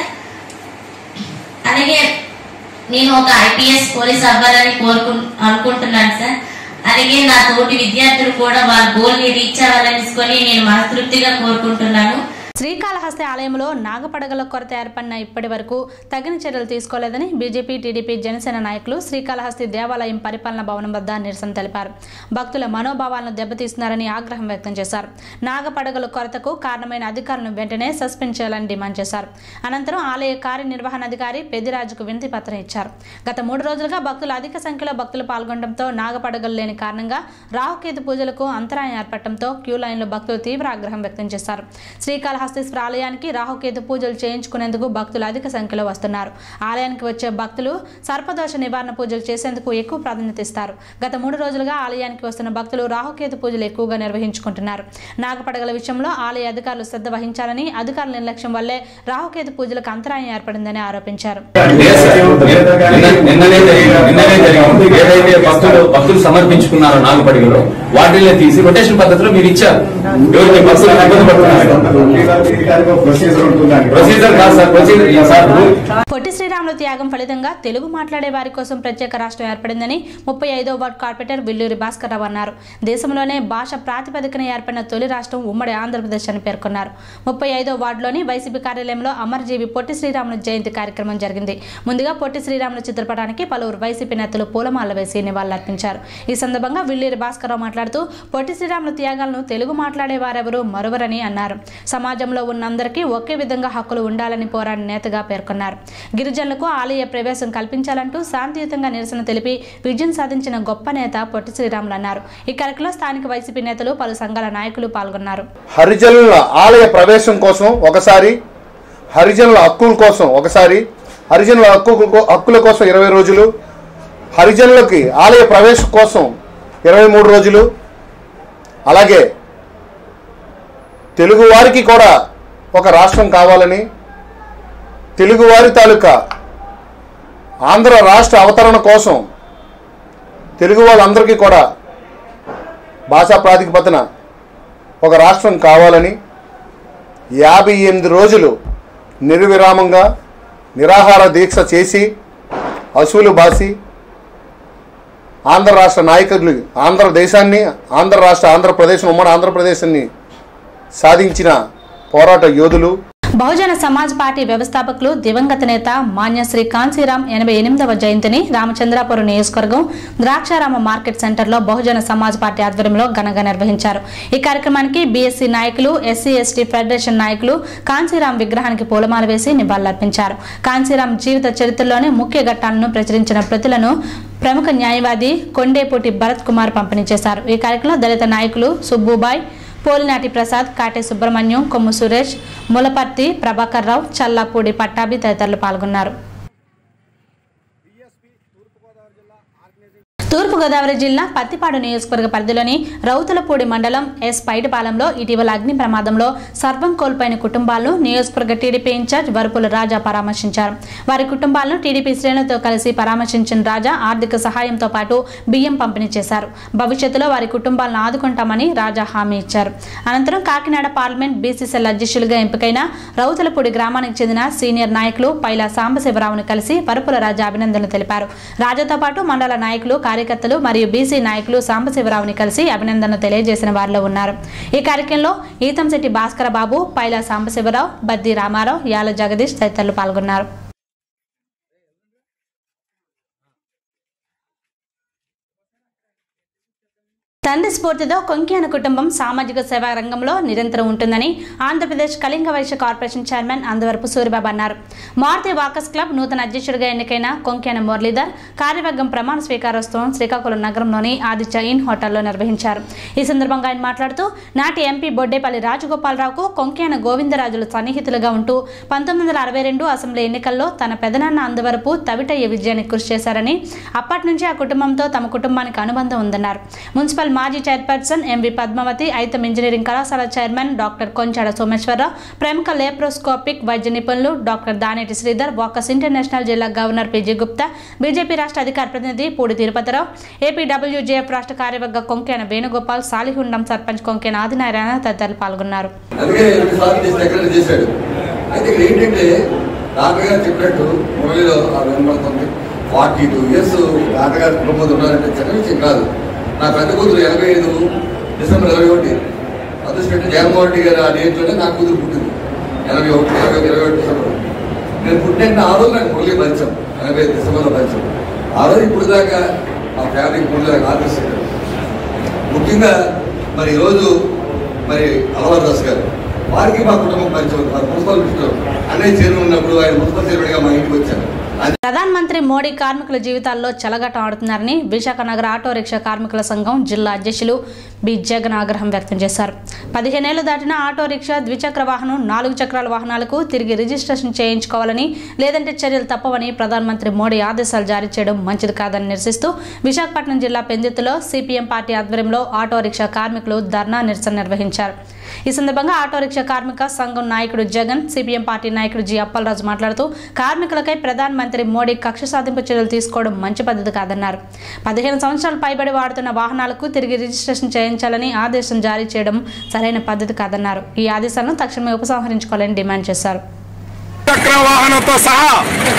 అలాగే నేను ఒక ఐపీఎస్ పోలీస్ అవ్వాలని కోరుకు అనుకుంటున్నాను సార్ అలాగే నా తోటి విద్యార్థులు కూడా వాళ్ళ గోల్ ని రీచ్ అవ్వాలనుకొని నేను మనస్తృప్తిగా కోరుకుంటున్నాను శ్రీకాళహస్తి ఆలయంలో నాగపడగల కొరత ఏర్పడిన ఇప్పటి వరకు తగిన చర్యలు తీసుకోలేదని బీజేపీ టీడీపీ జనసేన నాయకులు శ్రీకాళహస్తి దేవాలయం పరిపాలన భవనం వద్ద నిరసన తెలిపారు భక్తుల మనోభావాలను దెబ్బతీస్తున్నారని ఆగ్రహం వ్యక్తం చేశారు నాగపడగల కొరతకు కారణమైన అధికారులను వెంటనే సస్పెండ్ చేయాలని డిమాండ్ చేశారు అనంతరం ఆలయ కార్యనిర్వహణాధికారి పెద్దిరాజుకు వినతి పత్రం ఇచ్చారు గత మూడు రోజులుగా భక్తులు అధిక సంఖ్యలో భక్తులు పాల్గొనడంతో నాగపడగలు లేని కారణంగా రాహుకేతు పూజలకు అంతరాయం ఏర్పడటంతో క్యూ లైన్లో భక్తులు తీవ్ర ఆగ్రహం వ్యక్తం చేశారు శ్రీకాళహస్తీశ్వర ఆలయానికి రాహుకేతు పూజలు చేయించుకునేందుకు భక్తులు అధిక సంఖ్యలో వస్తున్నారు ఆలయానికి వచ్చే భక్తులు సర్పదోష నివారణ పూజలు చేసేందుకు ఎక్కువ ప్రాధాన్యత ఇస్తారు గత మూడు రోజులుగా ఆలయానికి వస్తున్న భక్తులు రాహుకేతు పూజలు ఎక్కువగా నిర్వహించుకుంటున్నారు నాగపడగల విషయంలో ఆలయ అధికారులు శ్రద్ధ వహించాలని అధికారుల నిర్లక్ష్యం వల్లే రాహుకేతు పూజలకు అంతరాయం ఏర్పడిందని ఆరోపించారు నిన్న- నిన్ననే జరిగిన- నిన్ననే జరిగింది ఏదైతే భక్తులు భక్తులు సమర్పించుకున్నారో నాగపడిగలో వాటిని తీసి రొటేషన్ పద్ధతిలో మీరు ఇచ్చారు ఎవరికి భక్తులు ఇబ్బంది పడుతున్నారు ప్రొసీజర్ కాదు sir procedure sir rule Potti Sriramulu త్యాగం ఫలితంగా తెలుగు మాట్లాడే వారి కోసం ప్రత్యేక రాష్ట్రం ఏర్పడిందని ముప్పై ఐదో వార్డు కార్పొరేటర్ విల్లూరి భాస్కర్ రావు అన్నారు దేశంలోనే భాష ప్రాతిపదికన ఏర్పడిన తొలి రాష్ట్రం ఉమ్మడి ఆంధ్రప్రదేశ్ అని పేర్కొన్నారు ముప్పై ఐదో వార్డులోని వైసీపీ కార్యాలయంలో అమరజీవి పొట్టి శ్రీరాములు జయంతి కార్యక్రమం జరిగింది ముందుగా పొట్టి శ్రీరాములు చిత్రపటానికి పలువురు వైసీపీ నేతలు పూలమాల వేసి నివాళులర్పించారు ఈ సందర్భంగా విల్లూరి భాస్కర్ రావు మాట్లాడుతూ పొట్టి శ్రీరాములు త్యాగాలను తెలుగు మాట్లాడే వారెవరూ మరువరని అన్నారు సమాజంలో ఉన్న అందరికీ ఒకే విధంగా హక్కులు ఉండాలని పోరాడిన నేతగా పేర్కొన్నారు గిరిజనులకు ఆలయ ప్రవేశం కల్పించాలంటూ శాంతియుతంగా నిరసన తెలిపి విజయం సాధించిన గొప్ప నేత పొట్టి శ్రీరాములు అన్నారు ఈ కార్యక్రమంలో స్థానిక వైసీపీ నేతలు పలు సంఘాల నాయకులు పాల్గొన్నారు హరిజనుల ఆలయ ప్రవేశం కోసం ఒకసారి హరిజనుల హక్కుల కోసం ఒకసారి హరిజనుల హక్కు హక్కుల కోసం ఇరవై రోజులు హరిజనులకి ఆలయ ప్రవేశం కోసం ఇరవై మూడు రోజులు అలాగే తెలుగువారికి కూడా ఒక రాష్ట్రం కావాలని తెలుగువారి తాలూకా ఆంధ్ర రాష్ట్ర అవతరణ కోసం తెలుగు వాళ్ళందరికీ కూడా భాషా ప్రాతిపదికన ఒక రాష్ట్రం కావాలని యాభై ఎనిమిది రోజులు నిర్విరామంగా నిరాహార దీక్ష చేసి అసూలు బాసి ఆంధ్ర రాష్ట్ర నాయకులు ఆంధ్రదేశాన్ని ఆంధ్ర రాష్ట్ర ఆంధ్రప్రదేశ్ ఉమ్మడి ఆంధ్రప్రదేశాన్ని సాధించిన పోరాట యోధులు బహుజన సమాజ్ పార్టీ వ్యవస్థాపకులు దివంగత నేత మాన్యశ్రీ కాంచీరాం ఎనభై ఎనిమిదవ జయంతిని రామచంద్రాపురం నియోజకవర్గం ద్రాక్షారామ మార్కెట్ సెంటర్లో బహుజన సమాజ్ పార్టీ ఆధ్వర్యంలో ఘనంగా నిర్వహించారు ఈ కార్యక్రమానికి బీఎస్సీ నాయకులు ఎస్సీ ఎస్టీ ఫెడరేషన్ నాయకులు కాంచీరాం విగ్రహానికి పూలమాల వేసి నివాళులర్పించారు కాంచీరాం జీవిత చరిత్రలోని ముఖ్య ఘట్టాలను ప్రచురించిన ప్రతులను ప్రముఖ న్యాయవాది కొండేపూటి భరత్ కుమార్ పంపిణీ చేశారు ఈ కార్యక్రమంలో దళిత నాయకులు సుబ్బుబాయ్ పోలినాటి ప్రసాద్ కాటే సుబ్రహ్మణ్యం కొమ్ము సురేష్ ములపర్తి ప్రభాకర్ రావు చల్లాపూడి పట్టాభి తదితరులు పాల్గొన్నారు తూర్పుగోదావరి జిల్లా పత్తిపాడు నియోజకవర్గ పరిధిలోని రౌతులపూడి మండలం ఎస్ పైటిపాలెంలో ఇటీవల అగ్ని ప్రమాదంలో సర్వం కోల్పోయిన కుటుంబాలను నియోజకవర్గ టీడీపీ ఇన్ఛార్జ్ వరుపుల రాజా పరామర్శించారు వారి కుటుంబాలను టీడీపీ శ్రేణులతో కలిసి పరామర్శించిన రాజా ఆర్థిక సహాయంతో పాటు బియ్యం పంపిణీ చేశారు భవిష్యత్తులో వారి కుటుంబాలను ఆదుకుంటామని రాజా హామీ ఇచ్చారు అనంతరం కాకినాడ పార్లమెంట్ బీసీసీఎల్ అధ్యక్షులుగా ఎంపికైన రౌతులపూడి గ్రామానికి చెందిన సీనియర్ నాయకులు పైలా సాంబశివరావును కలిసి వరుపుల రాజా అభినందనలు తెలిపారు రాజాతో పాటు మండల నాయకులు కార్యకర్తలు మరియు బీసీ నాయకులు సాంబశివరావుని కలిసి అభినందనలు తెలియజేసిన వారిలో ఉన్నారు ఈ కార్యక్రమంలో ఈతంశెట్టి భాస్కర బాబు పైలా సాంబశివరావు బద్ది రామారావు యాల జగదీష్ తదితరులు పాల్గొన్నారు తండ్రి స్ఫూర్తితో కొంకియాన కుటుంబం సామాజిక సేవా రంగంలో నిరంతరం ఉంటుందని ఆంధ్రప్రదేశ్ కళింగ వైశ్య కార్పొరేషన్ చైర్మన్ అందవరపు సూరిబాబు అన్నారు మారుతి వాకర్స్ క్లబ్ నూతన అధ్యక్షుడిగా ఎన్నికైన కొంకియాన మురళీధర్ కార్యవర్గం ప్రమాణ స్వీకారోత్సవం శ్రీకాకుళం నగరంలోని ఆదిత్య ఇన్ హోటల్లో నిర్వహించారు ఈ సందర్భంగా ఆయన మాట్లాడుతూ నాటి ఎంపీ బొడ్డేపల్లి రాజగోపాలరావుకు కొంకియాన గోవిందరాజులు సన్నిహితులుగా ఉంటూ పంతొమ్మిది వందల అరవై రెండు అసెంబ్లీ ఎన్నికల్లో తన పెదనాన్న అందవరపు తవిటయ్య విజయానికి కృషి చేశారని అప్పటి నుంచి ఆ కుటుంబంతో తమ కుటుంబానికి అనుబంధం ఉందన్నారు మున్సిపల్ మాజీ chairperson MV Padmavathi Aitam engineering కళాశాల చైర్మన్ డాక్టర్ కొంచాడ సోమేశ్వరరావు ప్రముఖ లేప్రోస్కోపిక్ వైద్య నిపుణులు doctor Daneti Sridhar walkers international జిల్లా గవర్నర్ పిజి గుప్తా బీజేపీ రాష్ట్ర అధికార ప్రతినిధి పూడి తిరుపతిరావు ఏపీడబ్ల్యూజేఎఫ్ రాష్ట్ర కార్యవర్గ కొంకేన వేణుగోపాల్ సాలిహుండం సర్పంచ్ కొంకేన ఆదినారాయణ తదితరులు పాల్గొన్నారు అందుకే రెండు సార్లు చేసి దగ్గర చేశాడు అయితే ఇక్కడ ఏంటంటే తాతగారు చెప్పినట్టు మురళిలో ఆ వినపడుతుంది ఫార్టీ టూ ఇయర్స్ తాతగారు కుటుంబంలో ఉన్నారంటే చిన్న విషయం కాదు నా పెద్ద కూతురు ఎనభై ఐదు డిసెంబర్ ఇరవై ఒకటి అదృష్టం జగన్మోహన్ రెడ్డి గారు ఆ డేట్లోనే నా కూతురు పుట్టింది ఎనభై ఒకటి ఇరవై ఇరవై ఒకటి డిసెంబర్ నేను పుట్టిన ఆ రోజు నాకు మురళి పరిచయం ఎనభై ఐదు డిసెంబర్లో పరిచయం ఆ రోజు ఇప్పుడు దాకా మా ఫ్యామిలీకి ముందు దాకా ఆదర్శించారు ముఖ్యంగా మరి ఈరోజు మరి అలవారు దాస్ గారు వారికి మా కుటుంబం పరిచయం ఉంది. వారు మున్సిపల్ మినిస్టర్ అన్నయ్య చైర్మన్ ఉన్నప్పుడు ఆయన మున్సిపల్ చైర్మన్గా మా ఇంటికి వచ్చారు ప్రధానమంత్రి మోడీ కార్మికుల జీవితాల్లో చెలగటం ఆడుతున్నారని విశాఖ నగర ఆటో రిక్షా కార్మికుల సంఘం జిల్లా అధ్యక్షులు బి జగన్ ఆగ్రహం వ్యక్తం చేశారు పదిహేనేళ్లు దాటిన ఆటో రిక్షా ద్విచక్ర వాహనం నాలుగు చక్రాల వాహనాలకు తిరిగి రిజిస్ట్రేషన్ చేయించుకోవాలని లేదంటే చర్యలు తప్పవని ప్రధానమంత్రి మోడీ ఆదేశాలు జారీ చేయడం మంచిది కాదని నిరసిస్తూ విశాఖపట్నం జిల్లా పెందుతులో సిపిఎం పార్టీ ఆధ్వర్యంలో ఆటో రిక్షా కార్మికులు ధర్నా నిరసన నిర్వహించారు ఈ సందర్భంగా ఆటో రిక్షా కార్మిక సంఘం నాయకుడు జగన్ సిపిఎం పార్టీ నాయకుడు జి అప్పలరాజు మాట్లాడుతూ కార్మికులకై ప్రధానమంత్రి మోడీ కక్ష సాధింపు చర్యలు తీసుకోవడం మంచి పద్ధతి కాదన్నారు పదిహేను సంవత్సరాలు పైబడి వాడుతున్న వాహనాలకు తిరిగి రిజిస్ట్రేషన్ చేయించాలని ఆదేశం జారీ చేయడం సరైన పద్ధతి కాదన్నారు ఈ ఆదేశాలను తక్షణమే ఉపసంహరించుకోవాలని డిమాండ్ చేశారు చక్ర వాహనంతో సహా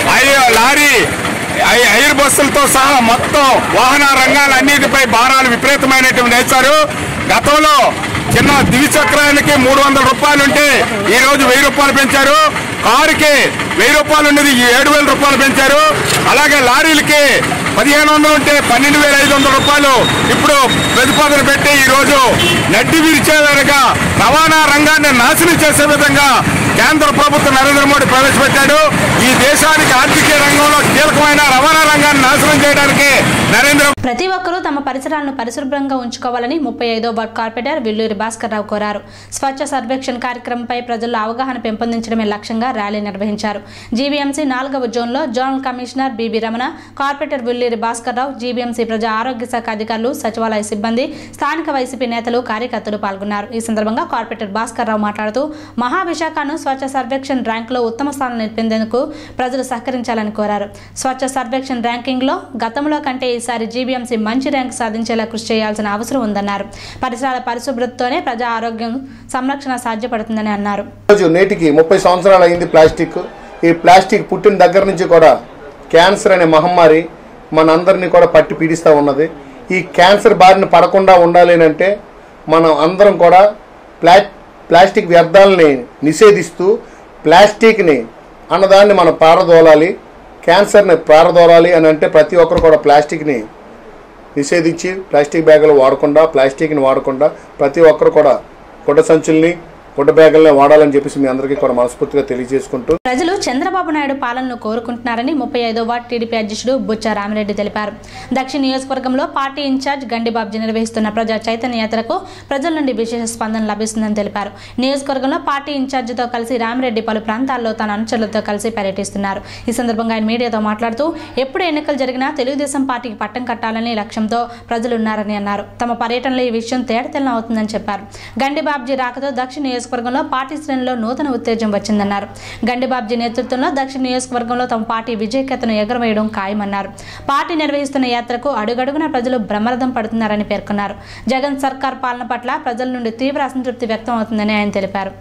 ఐ- లారీ ఐ- ఎయిర్ బస్సులతో సహా మొత్తం వాహన రంగాలన్నిటిపై భారాలు విపరీతమైనటువంటి వేశారు గతంలో చిన్న ద్విచక్రానికి మూడు వందల రూపాయలు ఉంటే ఈ రోజు వెయ్యి రూపాయలు పెంచారు కారుకి వెయ్యి రూపాయలు ఉండేది ఏడు వేల రూపాయలు పెంచారు అలాగే లారీలకి పదిహేను వందలు ఉంటే పన్నెండు వేల ఐదు వందల రూపాయలు ఇప్పుడు ప్రతిపాదన పెట్టి ఈ రోజు నడ్డి విరిచే విధంగా రవాణా రంగాన్ని నాశనం చేసే విధంగా కేంద్ర ప్రభుత్వం నరేంద్ర మోడీ ప్రవేశపెట్టాడు ఈ దేశానికి ఆర్థిక రంగంలో కీలకమైన రవాణా రంగాన్ని నాశనం చేయడానికి నరేంద్ర ప్రతి ఒక్కరూ తమ పరిసరాలను పరిశుభ్రంగా ఉంచుకోవాలని ముప్పై ఐదో వార్డ్ కార్పొరేటర్ విల్లూరి భాస్కర్ రావు కోరారు స్వచ్ఛ సర్వేక్షణ్ కార్యక్రమంపై ప్రజల్లో అవగాహన పెంపొందించడమే లక్ష్యంగా ర్యాలీ నిర్వహించారు జీవీఎంసీ నాలుగవ జోన్లో zonal commissioner BB Ramana corporator Villuri Bhaskar Rao GBMC ప్రజా ఆరోగ్య శాఖ అధికారులు సచివాలయ సిబ్బంది స్థానిక వైసీపీ నేతలు కార్యకర్తలు పాల్గొన్నారు ఈ సందర్భంగా కార్పొరేటర్ భాస్కర్ రావు మాట్లాడుతూ మహావిశాఖను స్వచ్ఛ సర్వేక్షణ్ ర్యాంకులో ఉత్తమ స్థానం నిలిపేందుకు ప్రజలు సహకరించాలని కోరారు స్వచ్ఛ సర్వేక్షణ్ ర్యాంకింగ్లో గతంలో కంటే ఈసారి జీబీఎంసీ మంచి ర్యాంక్ సాధించేలా కృషి చేయాల్సిన అవసరం ఉందన్నారు పరిసరాల పరిశుభ్రతతోనే ప్రజా ఆరోగ్యం సంరక్షణ సాధ్యపడుతుందని అన్నారు రోజు నేటికి ముప్పై సంవత్సరాలు అయింది ప్లాస్టిక్ ఈ ప్లాస్టిక్ పుట్టిన దగ్గర నుంచి కూడా క్యాన్సర్ అనే మహమ్మారి మనందరినీ కూడా పట్టి పీడిస్తూ ఉన్నది ఈ క్యాన్సర్ బారిన పడకుండా ఉండాలి అని అంటే మనం అందరం కూడా ప్లా ప్లాస్టిక్ వ్యర్థాలని నిషేధిస్తూ ప్లాస్టిక్ని అన్నదాన్ని మనం పారదోలాలి క్యాన్సర్ని పారదోలాలి అని అంటే ప్రతి ఒక్కరు కూడా ప్లాస్టిక్ని నిషేధించి ప్లాస్టిక్ బ్యాగులు వాడకుండా ప్లాస్టిక్ని వాడకుండా ప్రతి ఒక్కరు కూడా గుడ్డ సంచుల్ని గుడ్డ బ్యాగుల్ని వాడాలని చెప్పేసి మీ అందరికీ కూడా మనస్ఫూర్తిగా తెలియజేసుకుంటూ ప్రజలు చంద్రబాబు నాయుడు పాలనను కోరుకుంటున్నారని ముప్పై ఐదో వార్డు టీడీపీ అధ్యక్షుడు బుచ్చా రామిరెడ్డి తెలిపారు దక్షిణ నియోజకవర్గంలో పార్టీ ఇన్ఛార్జ్ గండిబాబ్జీ నిర్వహిస్తున్న ప్రజా చైతన్య యాత్రకు ప్రజల నుండి విశేష స్పందన లభిస్తుందని తెలిపారు నియోజకవర్గంలో పార్టీ ఇన్ఛార్జితో కలిసి రామిరెడ్డి పలు ప్రాంతాల్లో తన అనుచరులతో కలిసి పర్యటిస్తున్నారు ఈ సందర్భంగా ఆయన మీడియాతో మాట్లాడుతూ ఎప్పుడు ఎన్నికలు జరిగినా తెలుగుదేశం పార్టీకి పట్టం కట్టాలనే లక్ష్యంతో ప్రజలున్నారని అన్నారు తమ పర్యటనలో ఈ విషయం తేడతెల్లం అవుతుందని చెప్పారు గండిబాబ్జీ రాకతో దక్షిణ నియోజకవర్గంలో పార్టీ శ్రేణిలో నూతన ఉత్తేజం వచ్చిందన్నారు గండిబాబ్జీ నేతృత్వంలో దక్షిణ నియోజకవర్గంలో తమ పార్టీ విజయకేతను ఎగరవేయడం ఖాయమన్నారు పార్టీ నిర్వహిస్తున్న యాత్రకు అడుగడుగున ప్రజలు బ్రహ్మరథం పడుతున్నారని పేర్కొన్నారు జగన్ సర్కార్ పాలన పట్ల ప్రజల నుండి తీవ్ర అసంతృప్తి వ్యక్తం అవుతుందని ఆయన తెలిపారు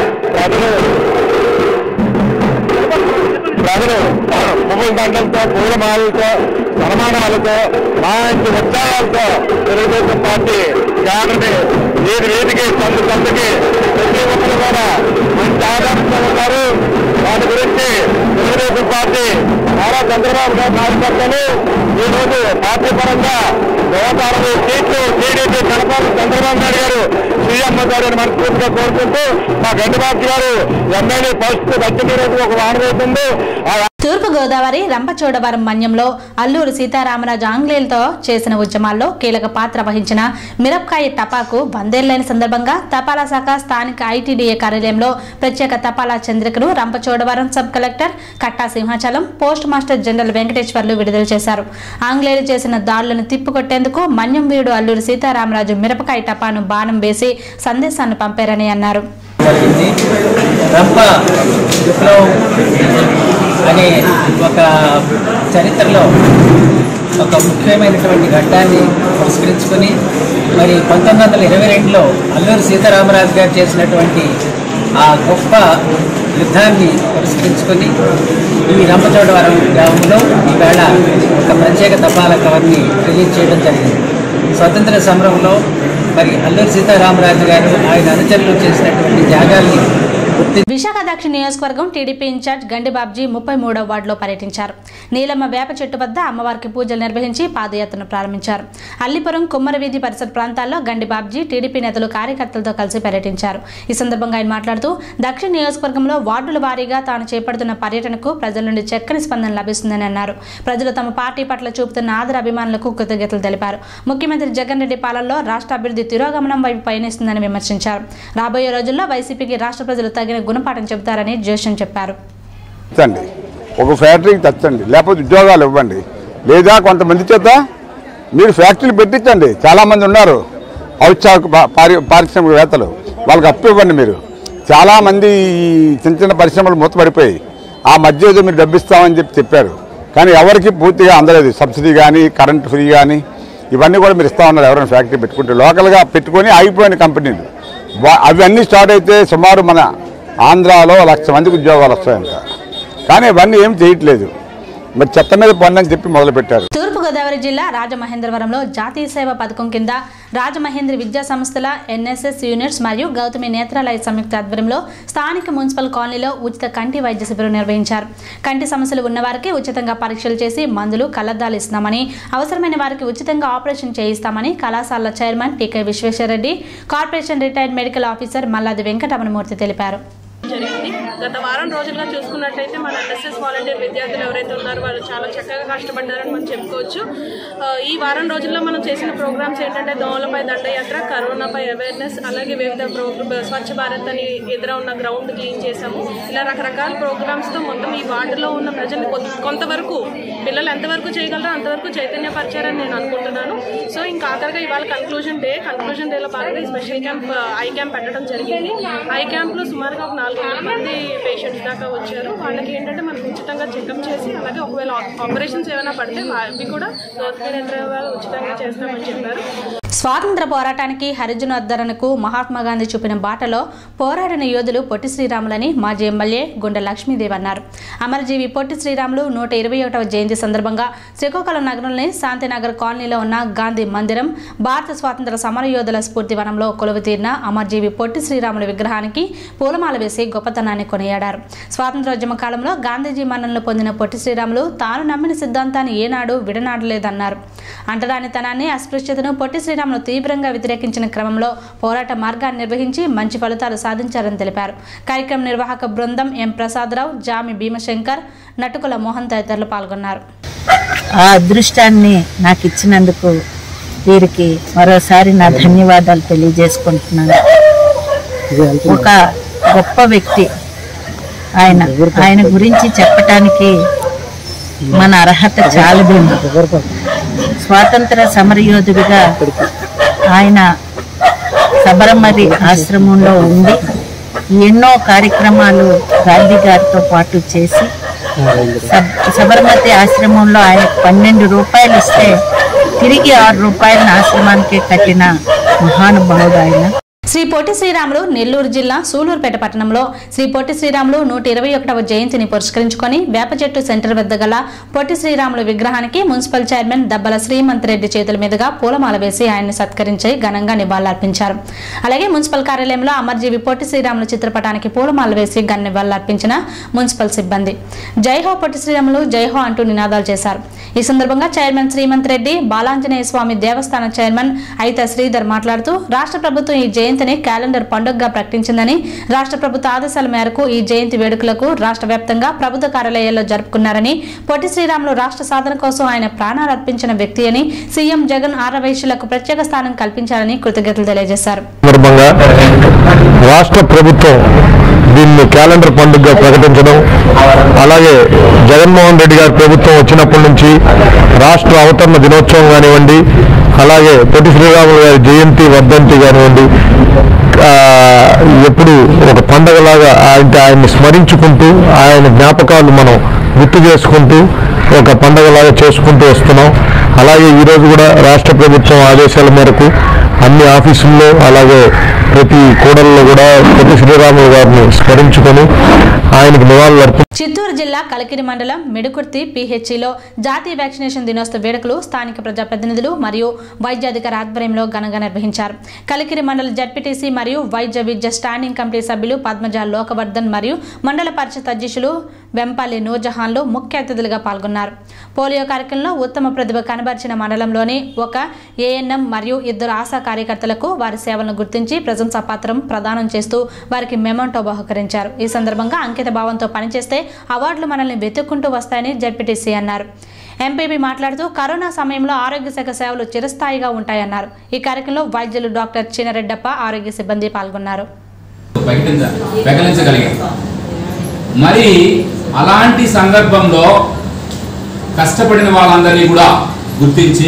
ప్రజలు పువ్వుల దండలతో పూల మాలలతో సన్మానాలతో మంచి ఉత్సాహాలతో తెలుగుదేశం పార్టీ క్యాడర్ని వీధి వీధికి సందు సందుకి ప్రతి ఒక్కరు కూడా మంచి ఆదరణతో ఉన్నారు వాటి గురించి తెలుగుదేశం పార్టీ నారా చంద్రబాబు గారి నాయకత్వంలో ఈ రోజు పార్టీ పరంగా నూట అరవై సీట్లు టీడీపీ కడప చంద్రబాబు నాయుడు గారు సీఎం అవుతారని మనస్ఫూర్తిగా కోరుకుంటూ మా గండిబాబు గారు ఎమ్మెల్యే ఫస్ట్ దక్షిణ నియోజకవర్గం ఒక వాడబోతుంది ఆ తూర్పుగోదావరి రంపచోడవరం మన్యంలో అల్లూరు సీతారామరాజు ఆంగ్లేయులతో చేసిన ఉద్యమాల్లో కీలక పాత్ర వహించిన మిరపకాయ టపాకు వందేళ్లైన సందర్భంగా తపాలా శాఖ స్థానిక ఐటీడీఏ కార్యాలయంలో ప్రత్యేక తపాలా చంద్రికను Rampachodavaram sub collector Katta Simhachalam post master general Venkateswarlu విడుదల చేశారు ఆంగ్లేయులు చేసిన దాడులను తిప్పికొట్టేందుకు మన్యం వీరుడు అల్లూరు సీతారామరాజు మిరపకాయ టపాను బాణం వేసి సందేశాన్ని పంపారని అన్నారు జరిగింది రంప విప్లవం అనే ఒక చరిత్రలో ఒక ముఖ్యమైనటువంటి ఘట్టాన్ని పురస్కరించుకొని మరి పంతొమ్మిది వందల ఇరవై రెండులో అల్లూరి సీతారామరాజు గారు చేసినటువంటి ఆ గొప్ప యుద్ధాన్ని పురస్కరించుకొని ఈ రంపచోడవరం గ్రామంలో ఈవేళ ఒక ప్రత్యేక తపాలా కవర్ని రిలీజ్ చేయడం జరిగింది స్వతంత్ర సమరంలో మరి అల్లూరి సీతారామరాజు గారు ఆయన అనుచరులు చేసినటువంటి త్యాగాల్ని విశాఖ దక్షిణ నియోజకవర్గం టీడీపీ ఇన్ఛార్జ్ గండి బాబ్జీ ముప్పై మూడవ వార్డులో పర్యటించారు నీలమ్మ వేప చెట్టు వద్ద అమ్మవారికి పూజలు నిర్వహించి పాదయాత్రను ప్రారంభించారు అల్లిపురం కుమ్మర వీధి పరిసర ప్రాంతాల్లో గండి బాబ్జీ టీడీపీ నేతలు కార్యకర్తలతో కలిసి పర్యటించారు ఈ సందర్భంగా ఆయన మాట్లాడుతూ దక్షిణ నియోజకవర్గంలో వార్డుల వారీగా తాను చేపడుతున్న పర్యటనకు ప్రజల నుండి చక్కని స్పందన లభిస్తుందని అన్నారు ప్రజలు తమ పార్టీ పట్ల చూపుతున్న ఆదర అభిమానులకు కృతజ్ఞతలు తెలిపారు ముఖ్యమంత్రి జగన్ రెడ్డి పాలనలో రాష్ట్ర అభివృద్ధి తిరోగమనం వైపు పయనిస్తుందని విమర్శించారు రాబోయే రోజుల్లో వైసీపీకి రాష్ట్ర ప్రజలు తగిన గుణపాఠం చెబుతారని జోషన్ చెప్పారు తెచ్చండి ఒక ఫ్యాక్టరీకి తెచ్చండి లేకపోతే ఉద్యోగాలు ఇవ్వండి లేదా కొంతమంది చేత మీరు ఫ్యాక్టరీలు పెట్టించండి చాలామంది ఉన్నారు ఔత్సాహిక పా- పారి- పారిశ్రామికవేత్తలు వాళ్ళకి అప్పు ఇవ్వండి మీరు చాలామంది ఈ చిన్న చిన్న పరిశ్రమలు మూతపడిపోయి ఆ మధ్య ఏదో మీరు డబ్బిస్తామని చెప్పి చెప్పారు కానీ ఎవరికి పూర్తిగా అందలేదు సబ్సిడీ కానీ కరెంట్ ఫ్రీ కానీ ఇవన్నీ కూడా మీరు ఇస్తా ఉన్నారు ఎవరైనా ఫ్యాక్టరీ పెట్టుకుంటే లోకల్గా పెట్టుకొని ఆగిపోయిన కంపెనీలు వా- అవన్నీ స్టార్ట్ అయితే సుమారు మన ఆంధ్రాలో లక్ష మందికి ఉద్యోగాలు వస్తాయంట కానీ అవన్నీ ఏం చేయట్లేదు మరి చెత్త మీద పన్ను అని చెప్పి మొదలుపెట్టారు తూర్పుగోదావరి జిల్లా రాజమహేంద్రవరంలో జాతీయ సేవ పథకం కింద రాజమహేంద్ర విద్యా సంస్థల ఎన్ఎస్ఎస్ యూనిట్స్ మరియు గౌతమి నేత్రాలయ సంయుక్త ఆధ్వర్యంలో స్థానిక మున్సిపల్ కాలనీలో ఉచిత కంటి వైద్య శిబిరం నిర్వహించారు కంటి సమస్యలు ఉన్నవారికి ఉచితంగా పరీక్షలు చేసి మందులు కళ్లద్దాలు ఇస్తామని అవసరమైన వారికి ఉచితంగా ఆపరేషన్ చేయిస్తామని కళాశాల chairman TK Visweswarareddy corporation retired medical officer Malladi Venkataramanamurthy తెలిపారు జరిగింది గత వారం రోజులుగా చూసుకున్నట్టయితే మన ఎన్ఎస్ఎస్ వాలంటీర్ విద్యార్థులు ఎవరైతే ఉన్నారో వాళ్ళు చాలా చక్కగా కష్టపడ్డారని మనం చెప్పుకోవచ్చు ఆ, ఈ వారం రోజుల్లో మనం చేసిన ప్రోగ్రామ్స్ ఏంటంటే దోమలపై దండయాత్ర కరోనాపై అవేర్నెస్ అలాగే వివిధ ప్రోగ్రామ్ స్వచ్ఛ భారత్ అని ఎదుర ఉన్న గ్రౌండ్ క్లీన్ చేశాము ఇలా రకరకాల ప్రోగ్రామ్స్తో మొత్తం ఈ వార్డులో ఉన్న ప్రజలు కొ- కొంతవరకు పిల్లలు ఎంతవరకు చేయగలరో అంతవరకు చైతన్యపరిచారని నేను అనుకుంటున్నాను సో ఇంకా ఆఖరిగా ఇవాళ కన్క్లూజన్ డే కన్క్లూజన్ డేలో భాగంగా ఈ స్పెషల్ క్యాంప్ ఐ క్యాంప్ పెట్టడం జరిగింది ఐ క్యాంప్లో సుమారుగా ఒక నాలుగు వందల మంది పేషెంట్స్ దాకా వచ్చారు వాళ్ళకి ఏంటంటే మనం ఉచితంగా చెకప్ చేసి అలాగే ఒకవేళ ఆపరేషన్స్ ఏమైనా పడితే అవి కూడా గవర్నమెంట్ వాళ్ళు ఉచితంగా చేస్తామని చెప్పారు స్వాతంత్ర పోరాటానికి హరిజనోద్ధరణకు మహాత్మా గాంధీ చూపిన బాటలో పోరాడిన యోధులు పొట్టి శ్రీరాములని మాజీ ఎమ్మెల్యే గుండె లక్ష్మీదేవి అన్నారు అమరజీవి పొట్టి శ్రీరాములు నూట ఇరవై ఒకటవ జయంతి సందర్భంగా శ్రీకాకుళం నగరంలోని శాంతినగర్ కాలనీలో ఉన్న గాంధీ మందిరం భారత స్వాతంత్ర సమరయోధుల స్ఫూర్తి వనంలో కొలువు తీరిన అమరజీవి పొట్టి శ్రీరాములు విగ్రహానికి పూలమాల వేసి గొప్పతనాన్ని కొనియాడారు స్వాతంత్రోద్యమ కాలంలో గాంధీజీ మన్ననలు పొందిన పొట్టి శ్రీరాములు తాను నమ్మిన సిద్ధాంతాన్ని ఏనాడు విడనాడలేదన్నారు అంటరానితనాన్ని అస్పృశ్యతను పొట్టి శ్రీరాములు తీవ్రంగా వ్యతిరేకించిన క్రమంలో పోరాట మార్గాన్ని నిర్వహించి మంచి ఫలితాలు సాధించారని తెలిపారు కార్యక్రమ నిర్వాహక బృందం ఎం ప్రసాదరావు జామి భీమశంకర్ నటుకుల మోహన్ తదితరులు పాల్గొన్నారు ఆ అదృష్టాన్ని నాకు ఇచ్చినందుకు వీరికి మరోసారి నా ధన్యవాదాలు తెలియజేసుకుంటున్నాను ఒక గొప్ప వ్యక్తి ఆయన ఆయన గురించి చెప్పటానికి మన అర్హత చాలదేమో స్వాతంత్ర సమరయోధుడిగా ఆయన సబరమరి ఆశ్రమంలో ఉండి ఎన్నో కార్యక్రమాలు గాంధీ గారితో పాటు చేసి సబ్- సబర్మతి ఆశ్రమంలో ఆయన పన్నెండు రూపాయలు ఇస్తే తిరిగి ఆరు రూపాయలను ఆశ్రమానికి కట్టిన మహానుభావుడు ఆయన శ్రీ పొట్టి శ్రీరాములు నెల్లూరు జిల్లా సూలూరుపేట పట్టణంలో శ్రీ పొట్టి శ్రీరాములు నూట ఇరవై ఒకటవ జయంతిని పురస్కరించుకొని వేప చెట్టు సెంటర్ వద్ద గల పొట్టి శ్రీరాములు విగ్రహానికి మున్సిపల్ చైర్మన్ దబ్బల శ్రీమంత్ రెడ్డి చేతుల మీదుగా పూలమాల వేసి ఆయన్ని సత్కరించి ఘనంగా నివాళులర్పించారు అలాగే మున్సిపల్ కార్యాలయంలో అమర్జీవి పొట్టి శ్రీరాములు చిత్రపటానికి పూలమాల వేసి ఘన నివాళులర్పించిన మున్సిపల్ సిబ్బంది జై హో పొట్టి శ్రీరాములు జై హో అంటూ నినాదాలు చేశారు ఈ సందర్భంగా చైర్మన్ శ్రీమంత్ రెడ్డి బాలాంజనేయ స్వామి దేవస్థాన చైర్మన్ అయిత శ్రీధర్ మాట్లాడుతూ రాష్ట్ర ప్రభుత్వం ఈ జయంతిని క్యాలెండర్ పండుగగా ప్రకటించిందని రాష్ట్ర ప్రభుత్వ ఆదేశాల మేరకు ఈ జయంతి వేడుకలకు రాష్ట్ర వ్యాప్తంగా ప్రభుత్వ కార్యాలయాల్లో జరుపుకున్నారని పొట్టి శ్రీరాములు రాష్ట్ర సాధన కోసం ఆయన ప్రాణాలు అర్పించిన వ్యక్తి అని సీఎం జగన్ ఆరవైశ్యులకు ప్రత్యేక స్థానం కల్పించారని కృతజ్ఞతలు తెలియజేశారు సందర్భంగా రాష్ట్ర ప్రభుత్వం దీన్ని క్యాలెండర్ పండుగగా ప్రకటించడం అలాగే జగన్మోహన్ రెడ్డి గారి ప్రభుత్వం వచ్చినప్పటి నుంచి రాష్ట్ర అవతరణ దినోత్సవం కానివ్వండి అలాగే పొట్టి శ్రీరాములు గారి జయంతి వర్ధంతి కానివ్వండి ఆ, ఎప్పుడు ఒక పండగలాగా ఆయన ఆయన్ని స్మరించుకుంటూ ఆయన జ్ఞాపకాలు మనం గుర్తు చేసుకుంటూ ఒక పండగలాగా చేసుకుంటూ వస్తున్నాం అలాగే ఈరోజు కూడా రాష్ట్ర ప్రభుత్వం ఆదేశాల మేరకు అన్ని ఆఫీసుల్లో అలాగే ప్రతి కూడల్లో కూడా పొట్టి శ్రీరాములు గారిని స్మరించుకొని ఆయనకు నివాళులు అర్పి చిత్తూరు జిల్లా కలికిరి మండలం మిడుకుర్తి పిహెచ్సిలో జాతీయ వ్యాక్సినేషన్ దినోత్సవ వేడుకలు స్థానిక ప్రజాప్రతినిధులు మరియు వైద్యాధికారి ఆధ్వర్యంలో ఘనంగా నిర్వహించారు కలికిరి మండల జడ్పీటీసీ మరియు వైద్య విద్య స్టాండింగ్ కమిటీ సభ్యులు పద్మజ లోకవర్ధన్ మరియు మండల పరిషత్ అధ్యక్షులు వెంపల్లి నూర్జహాన్లు ముఖ్య అతిథులుగా పాల్గొన్నారు పోలియో కార్యక్రమంలో ఉత్తమ ప్రతిభ కనబరిచిన మండలంలోని ఒక ఏఎన్ఎం మరియు ఇద్దరు ఆశా కార్యకర్తలకు వారి సేవలను గుర్తించి ప్రశంసా పత్రం ప్రదానం చేస్తూ వారికి మెమంటో బహుకరించారు ఈ సందర్భంగా అంకిత భావంతో పనిచేస్తే అవార్డులు మనల్ని వెతుక్కుంటూ వస్తాయని జడ్పీటీసీ అన్నారు ఎంపీపీ మాట్లాడుతూ కరోనా సమయంలో ఆరోగ్య శాఖ సేవలు చిరస్థాయిగా ఉంటాయన్నారు ఈ కార్యక్రమంలో వైద్యులు డాక్టర్ చినరెడ్డప్ప ఆరోగ్య సిబ్బంది పాల్గొన్నారు ప్రకటించ ప్రకటించగలిగాం మరి అలాంటి సందర్భంలో కష్టపడిన వాళ్ళందరినీ కూడా గుర్తించి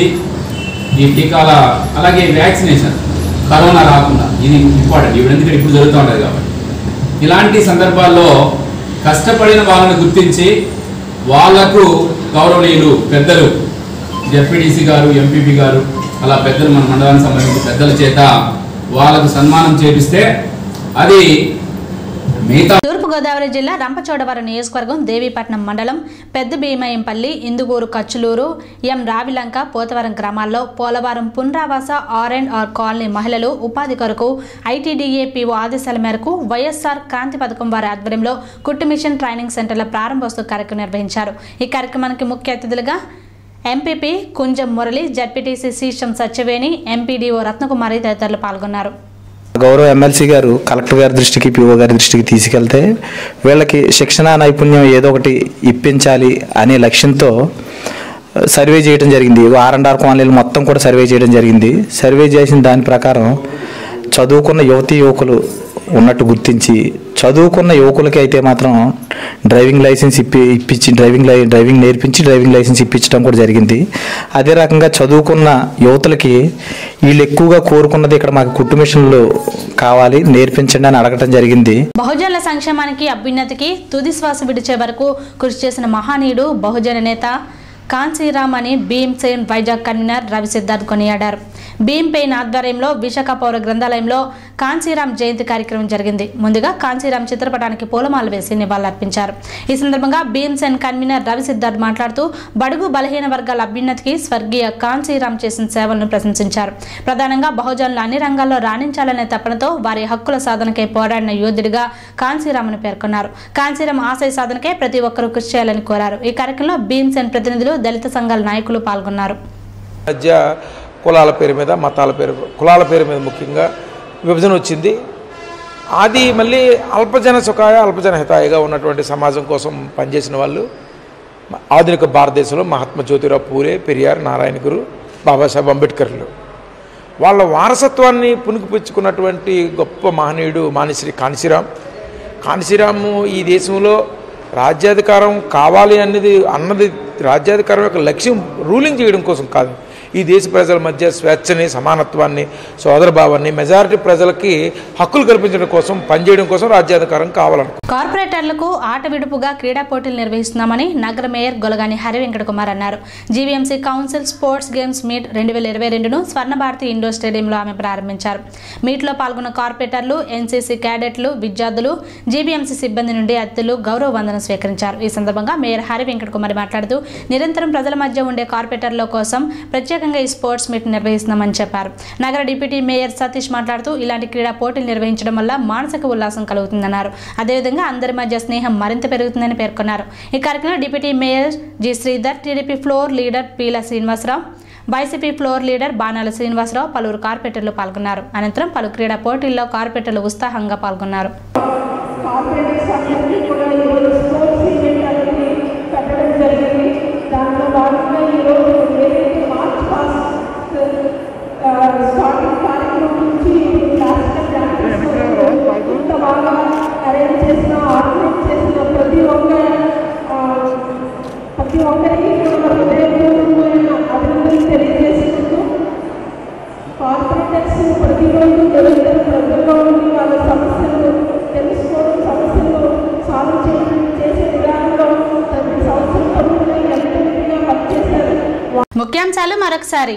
ఈ టీకాల అలాగే వ్యాక్సినేషన్ కరోనా రాకుండా ఇది ఇంపార్టెంట్ ఇప్పుడు ఎందుకంటే ఇప్పుడు జరుగుతూ ఉంటుంది కాబట్టి ఇలాంటి సందర్భాల్లో కష్టపడిన వాళ్ళని గుర్తించి వాళ్లకు గౌరవనీయులు పెద్దలు జెడ్పీటీసీ గారు ఎంపీపీ గారు అలా పెద్దలు మన మండలానికి సంబంధించిన పెద్దల చేత వాళ్ళకు సన్మానం చేపిస్తే అది మిగతా తూర్పుగోదావరి జిల్లా రంపచోడవరం నియోజకవర్గం దేవీపట్నం మండలం పెద్ద భీమయంపల్లి ఇందుగూరు కచ్చులూరు ఎం రావిలంక పోతవరం గ్రామాల్లో పోలవరం పునరావాస ఆర్ అండ్ ఆర్ కాలనీ మహిళలు ఉపాధి కొరకు ఐటీడీఏ పీఓ ఆదేశాల మేరకు వైఎస్ఆర్ క్రాంతి పథకం వారి ఆధ్వర్యంలో కుట్టు మిషన్ ట్రైనింగ్ సెంటర్ల ప్రారంభోత్సవ కార్యక్రమం నిర్వహించారు ఈ కార్యక్రమానికి ముఖ్య అతిథులుగా MPP Kunjam Murali ZPTC Seersham Satyaveni MPDO Ratnakumari తదితరులు పాల్గొన్నారు గౌరవ ఎమ్మెల్సీ గారు కలెక్టర్ గారి దృష్టికి పిఓ గారి దృష్టికి తీసుకెళ్తే వీళ్ళకి శిక్షణ నైపుణ్యం ఏదో ఒకటి ఇప్పించాలి అనే లక్ష్యంతో సర్వే చేయడం జరిగింది ఆర్ అండ్ ఆర్ కాలనీలు మొత్తం కూడా సర్వే చేయడం జరిగింది సర్వే చేసిన దాని ప్రకారం చదువుకున్న యువతీ యువకులు ఉన్నట్టు గుర్తించి చదువుకున్న యువకులకి అయితే మాత్రం డ్రైవింగ్ లైసెన్స్ ఇప్పి ఇప్పించి డ్రైవింగ్ లై డ్రైవింగ్ నేర్పించి డ్రైవింగ్ లైసెన్స్ ఇప్పించడం కూడా జరిగింది అదే రకంగా చదువుకున్న యువతలకి వీళ్ళు ఎక్కువగా కోరుకున్నది ఇక్కడ మాకు కుట్టు మిషన్లు కావాలి నేర్పించండి అని అడగటం జరిగింది బహుజనుల సంక్షేమానికి అభ్యున్నతికి తుది శ్వాస విడిచే వరకు కృషి చేసిన మహానీయుడు బహుజన నేత కాన్సీరామ్ అని భీమ్సేన్ వైజాగ్ కన్వీనర్ రవి సిద్ధార్థ్ కొనియాడారు భీమ్ పెయిన్ ఆధ్వర్యంలో విశాఖ పౌర గ్రంథాలయంలో కాన్సీరామ్ జయంతి కార్యక్రమం జరిగింది ముందుగా కాన్సీరామ్ చిత్రపటానికి పూలమాల వేసి నివాళులర్పించారు ఈ సందర్భంగా భీమ్సేన్ కన్వీనర్ రవి సిద్ధార్థ్ మాట్లాడుతూ బడుగు బలహీన వర్గాల అభ్యున్నతికి స్వర్గీయ కాన్సీరామ్ చేసిన సేవలను ప్రశంసించారు ప్రధానంగా బహుజనులు అన్ని రంగాల్లో రాణించాలనే తపనతో వారి హక్కుల సాధనకై పోరాడిన యోధుడిగా కాన్సీరామ్ను పేర్కొన్నారు కాన్సీరామ్ ఆశయ సాధనకే ప్రతి ఒక్కరూ కృషి చేయాలని కోరారు ఈ కార్యక్రమంలో భీమ్సేన్ ప్రతినిధులు దళిత సంఘాల నాయకులు పాల్గొన్నారు మధ్య కులాల పేరు మీద మతాల పేరు కులాల పేరు మీద ముఖ్యంగా విభజన వచ్చింది అది మళ్ళీ అల్పజన సుఖాయ అల్పజన హితాయగా ఉన్నటువంటి సమాజం కోసం పనిచేసిన వాళ్ళు ఆధునిక భారతదేశంలో మహాత్మా జ్యోతిరావు పూరే పెరియార్ నారాయణ గురు బాబాసాహెబ్ అంబేద్కర్లు వాళ్ళ వారసత్వాన్ని పుణికిపుచ్చుకున్నటువంటి గొప్ప మహనీయుడు మానిశ్రీ కాన్సీరామ్ కాన్సీరాము ఈ దేశంలో రాజ్యాధికారం కావాలి అన్నది అన్నది రాజ్యాధికారం యొక్క లక్ష్యం రూలింగ్ చేయడం కోసం కాదు ఈ దేశ ప్రజల మధ్య స్వేచ్ఛని సమానత్వాన్ని సోదరభావాన్ని మెజారిటీ ప్రజలకి హక్కులు కల్పించడం కోసం పనిచేయడం కోసం రాజ్యాధికారం కావాలను కార్పొరేటర్లకు ఆట విడుపుగా క్రీడా పోటీలు నిర్వహిస్తున్నామని నగర మేయర్ గొలగాని హరి వెంకట కుమార్ అన్నారు GVMC council sports games meet రెండు వేల ఇరవై రెండును స్వర్ణభారతి ఇండోర్ స్టేడియంలో ఆమె ప్రారంభించారు మీట్లో పాల్గొన్న కార్పొరేటర్లు ఎన్సీసీ క్యాడెట్లు విద్యార్థులు జీబీఎంసీ సిబ్బంది నుండి అతిథులు గౌరవ వందనం స్వీకరించారు ఈ సందర్భంగా మేయర్ హరి వెంకట కుమార్ మాట్లాడుతూ నిరంతరం ప్రజల మధ్య ఉండే కార్పొరేటర్ల కోసం ప్రత్యేకంగా ఈ స్పోర్ట్స్ మీట్ నిర్వహిస్తున్నామని చెప్పారు నగర డిప్యూటీ మేయర్ సతీష్ మాట్లాడుతూ ఇలాంటి క్రీడా పోటీలు నిర్వహించడం వల్ల మానసిక ఉల్లాసం కలుగుతుందన్నారు అదేవిధంగా అందరి మధ్య స్నేహం మరింత పెరుగుతుందని పేర్కొన్నారు ఈ కార్యక్రమంలో deputy mayor G Sridhar TDP floor leader Peela Srinivasarao YCP floor leader Banala Srinivasarao పలువురు కార్పొరేటర్లు పాల్గొన్నారు అనంతరం పలు క్రీడా పోటీల్లో కార్పొరేటర్లు ఉత్సాహంగా పాల్గొన్నారు కార్పొరేటర్స్ అందరికీ కూడా ఈరోజు స్పోర్ట్స్ ఈవెంట్ అనేది పెట్టడం జరిగింది దాంట్లో భాగంగా ఈరోజు ఏదైతే మార్చ్ పాస్ట్ స్టార్టింగ్ కార్యక్రమం నుంచి క్లాసికల్ డాన్సెస్ వరకు ఇంత బాగా అరేంజ్ చేసిన ఆర్గనైజ్ చేసిన ప్రతి ఒక్క ఆ, ప్రతి ఒక్కరికి కూడా హృదయపూర్వకమైన అభినందనలు తెలియజేసుకుంటూ కార్పొరేటర్స్ ప్రతిరోజు నిరంతరం ప్రజల్లో ఉండి వాళ్ళ సమస్యలు తెలుసుకోవడం సమస్యలు సాల్వ్ చేయడం చేసే విధానంలో ప్రతి సంవత్సరం తప్పకుండా ఎంతగా పనిచేశారు ముఖ్యాంశాలు మరొకసారి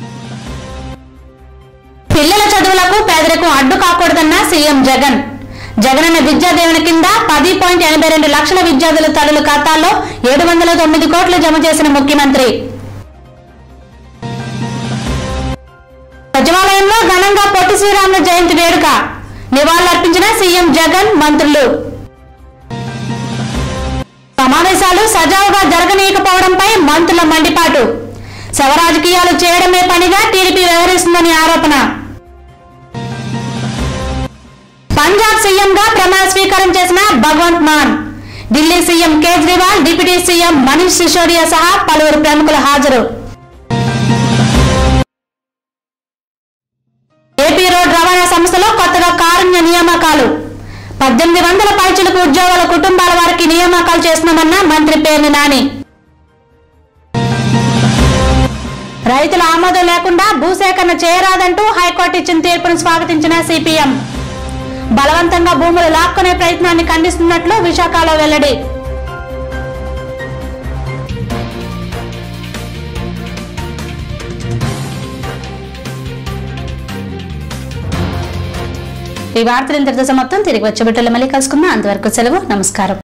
పిల్లల చదువులకు పేదరికం అడ్డు కాకూడదన్న సీఎం జగన్ జగనన్న విద్యాదీవెన కింద పది పాయింట్ ఎనభై రెండు లక్షల విద్యార్థుల తల్లుల ఖాతాల్లో ఏడు వందల తొమ్మిది కోట్లు జమ చేసిన ముఖ్యమంత్రి సచివాలయంలో ఘనంగా పొట్టి శ్రీరాములు జయంతి వేడుక నివాళులర్పించిన సీఎం జగన్ మంత్రులు సమావేశాలు సజావుగా జరగనీయకపోవడంపై మంత్రుల మండిపాటు శవ రాజకీయాలు చేయడమే పనిగా టీడీపీ వ్యవహరిస్తుందని ఆరోపణ పంజాబ్ సీఎంగా ప్రమాణ స్వీకారం చేసిన Bhagwant Mann Delhi CM Kejriwal deputy CM Manish Sisodia సహా పలువురు ప్రముఖులు హాజరు ఏపీ రోడ్ రవాణా సంస్థలో కొత్తగా కారుణ్య నియామకాలు పద్దెనిమిది వందల పైచులకు ఉద్యోగుల కుటుంబాల వారికి నియామకాలు చేస్తున్నామన్న మంత్రి పేర్ని నాని రైతుల ఆమోదం లేకుండా భూసేకరణ చేయరాదంటూ హైకోర్టు ఇచ్చిన తీర్పును స్వాగతించిన సిపిఎం బలవంతంగా భూములు లాక్కునే ప్రయత్నాన్ని ఖండిస్తున్నట్లు విశాఖలో వెల్లడి ఈ వార్తలు ఇంతటితో సమాప్తం తిరిగి వచ్చే బిడ్డలు మళ్ళీ కలుసుకుందాం అంతవరకు సెలవు నమస్కారం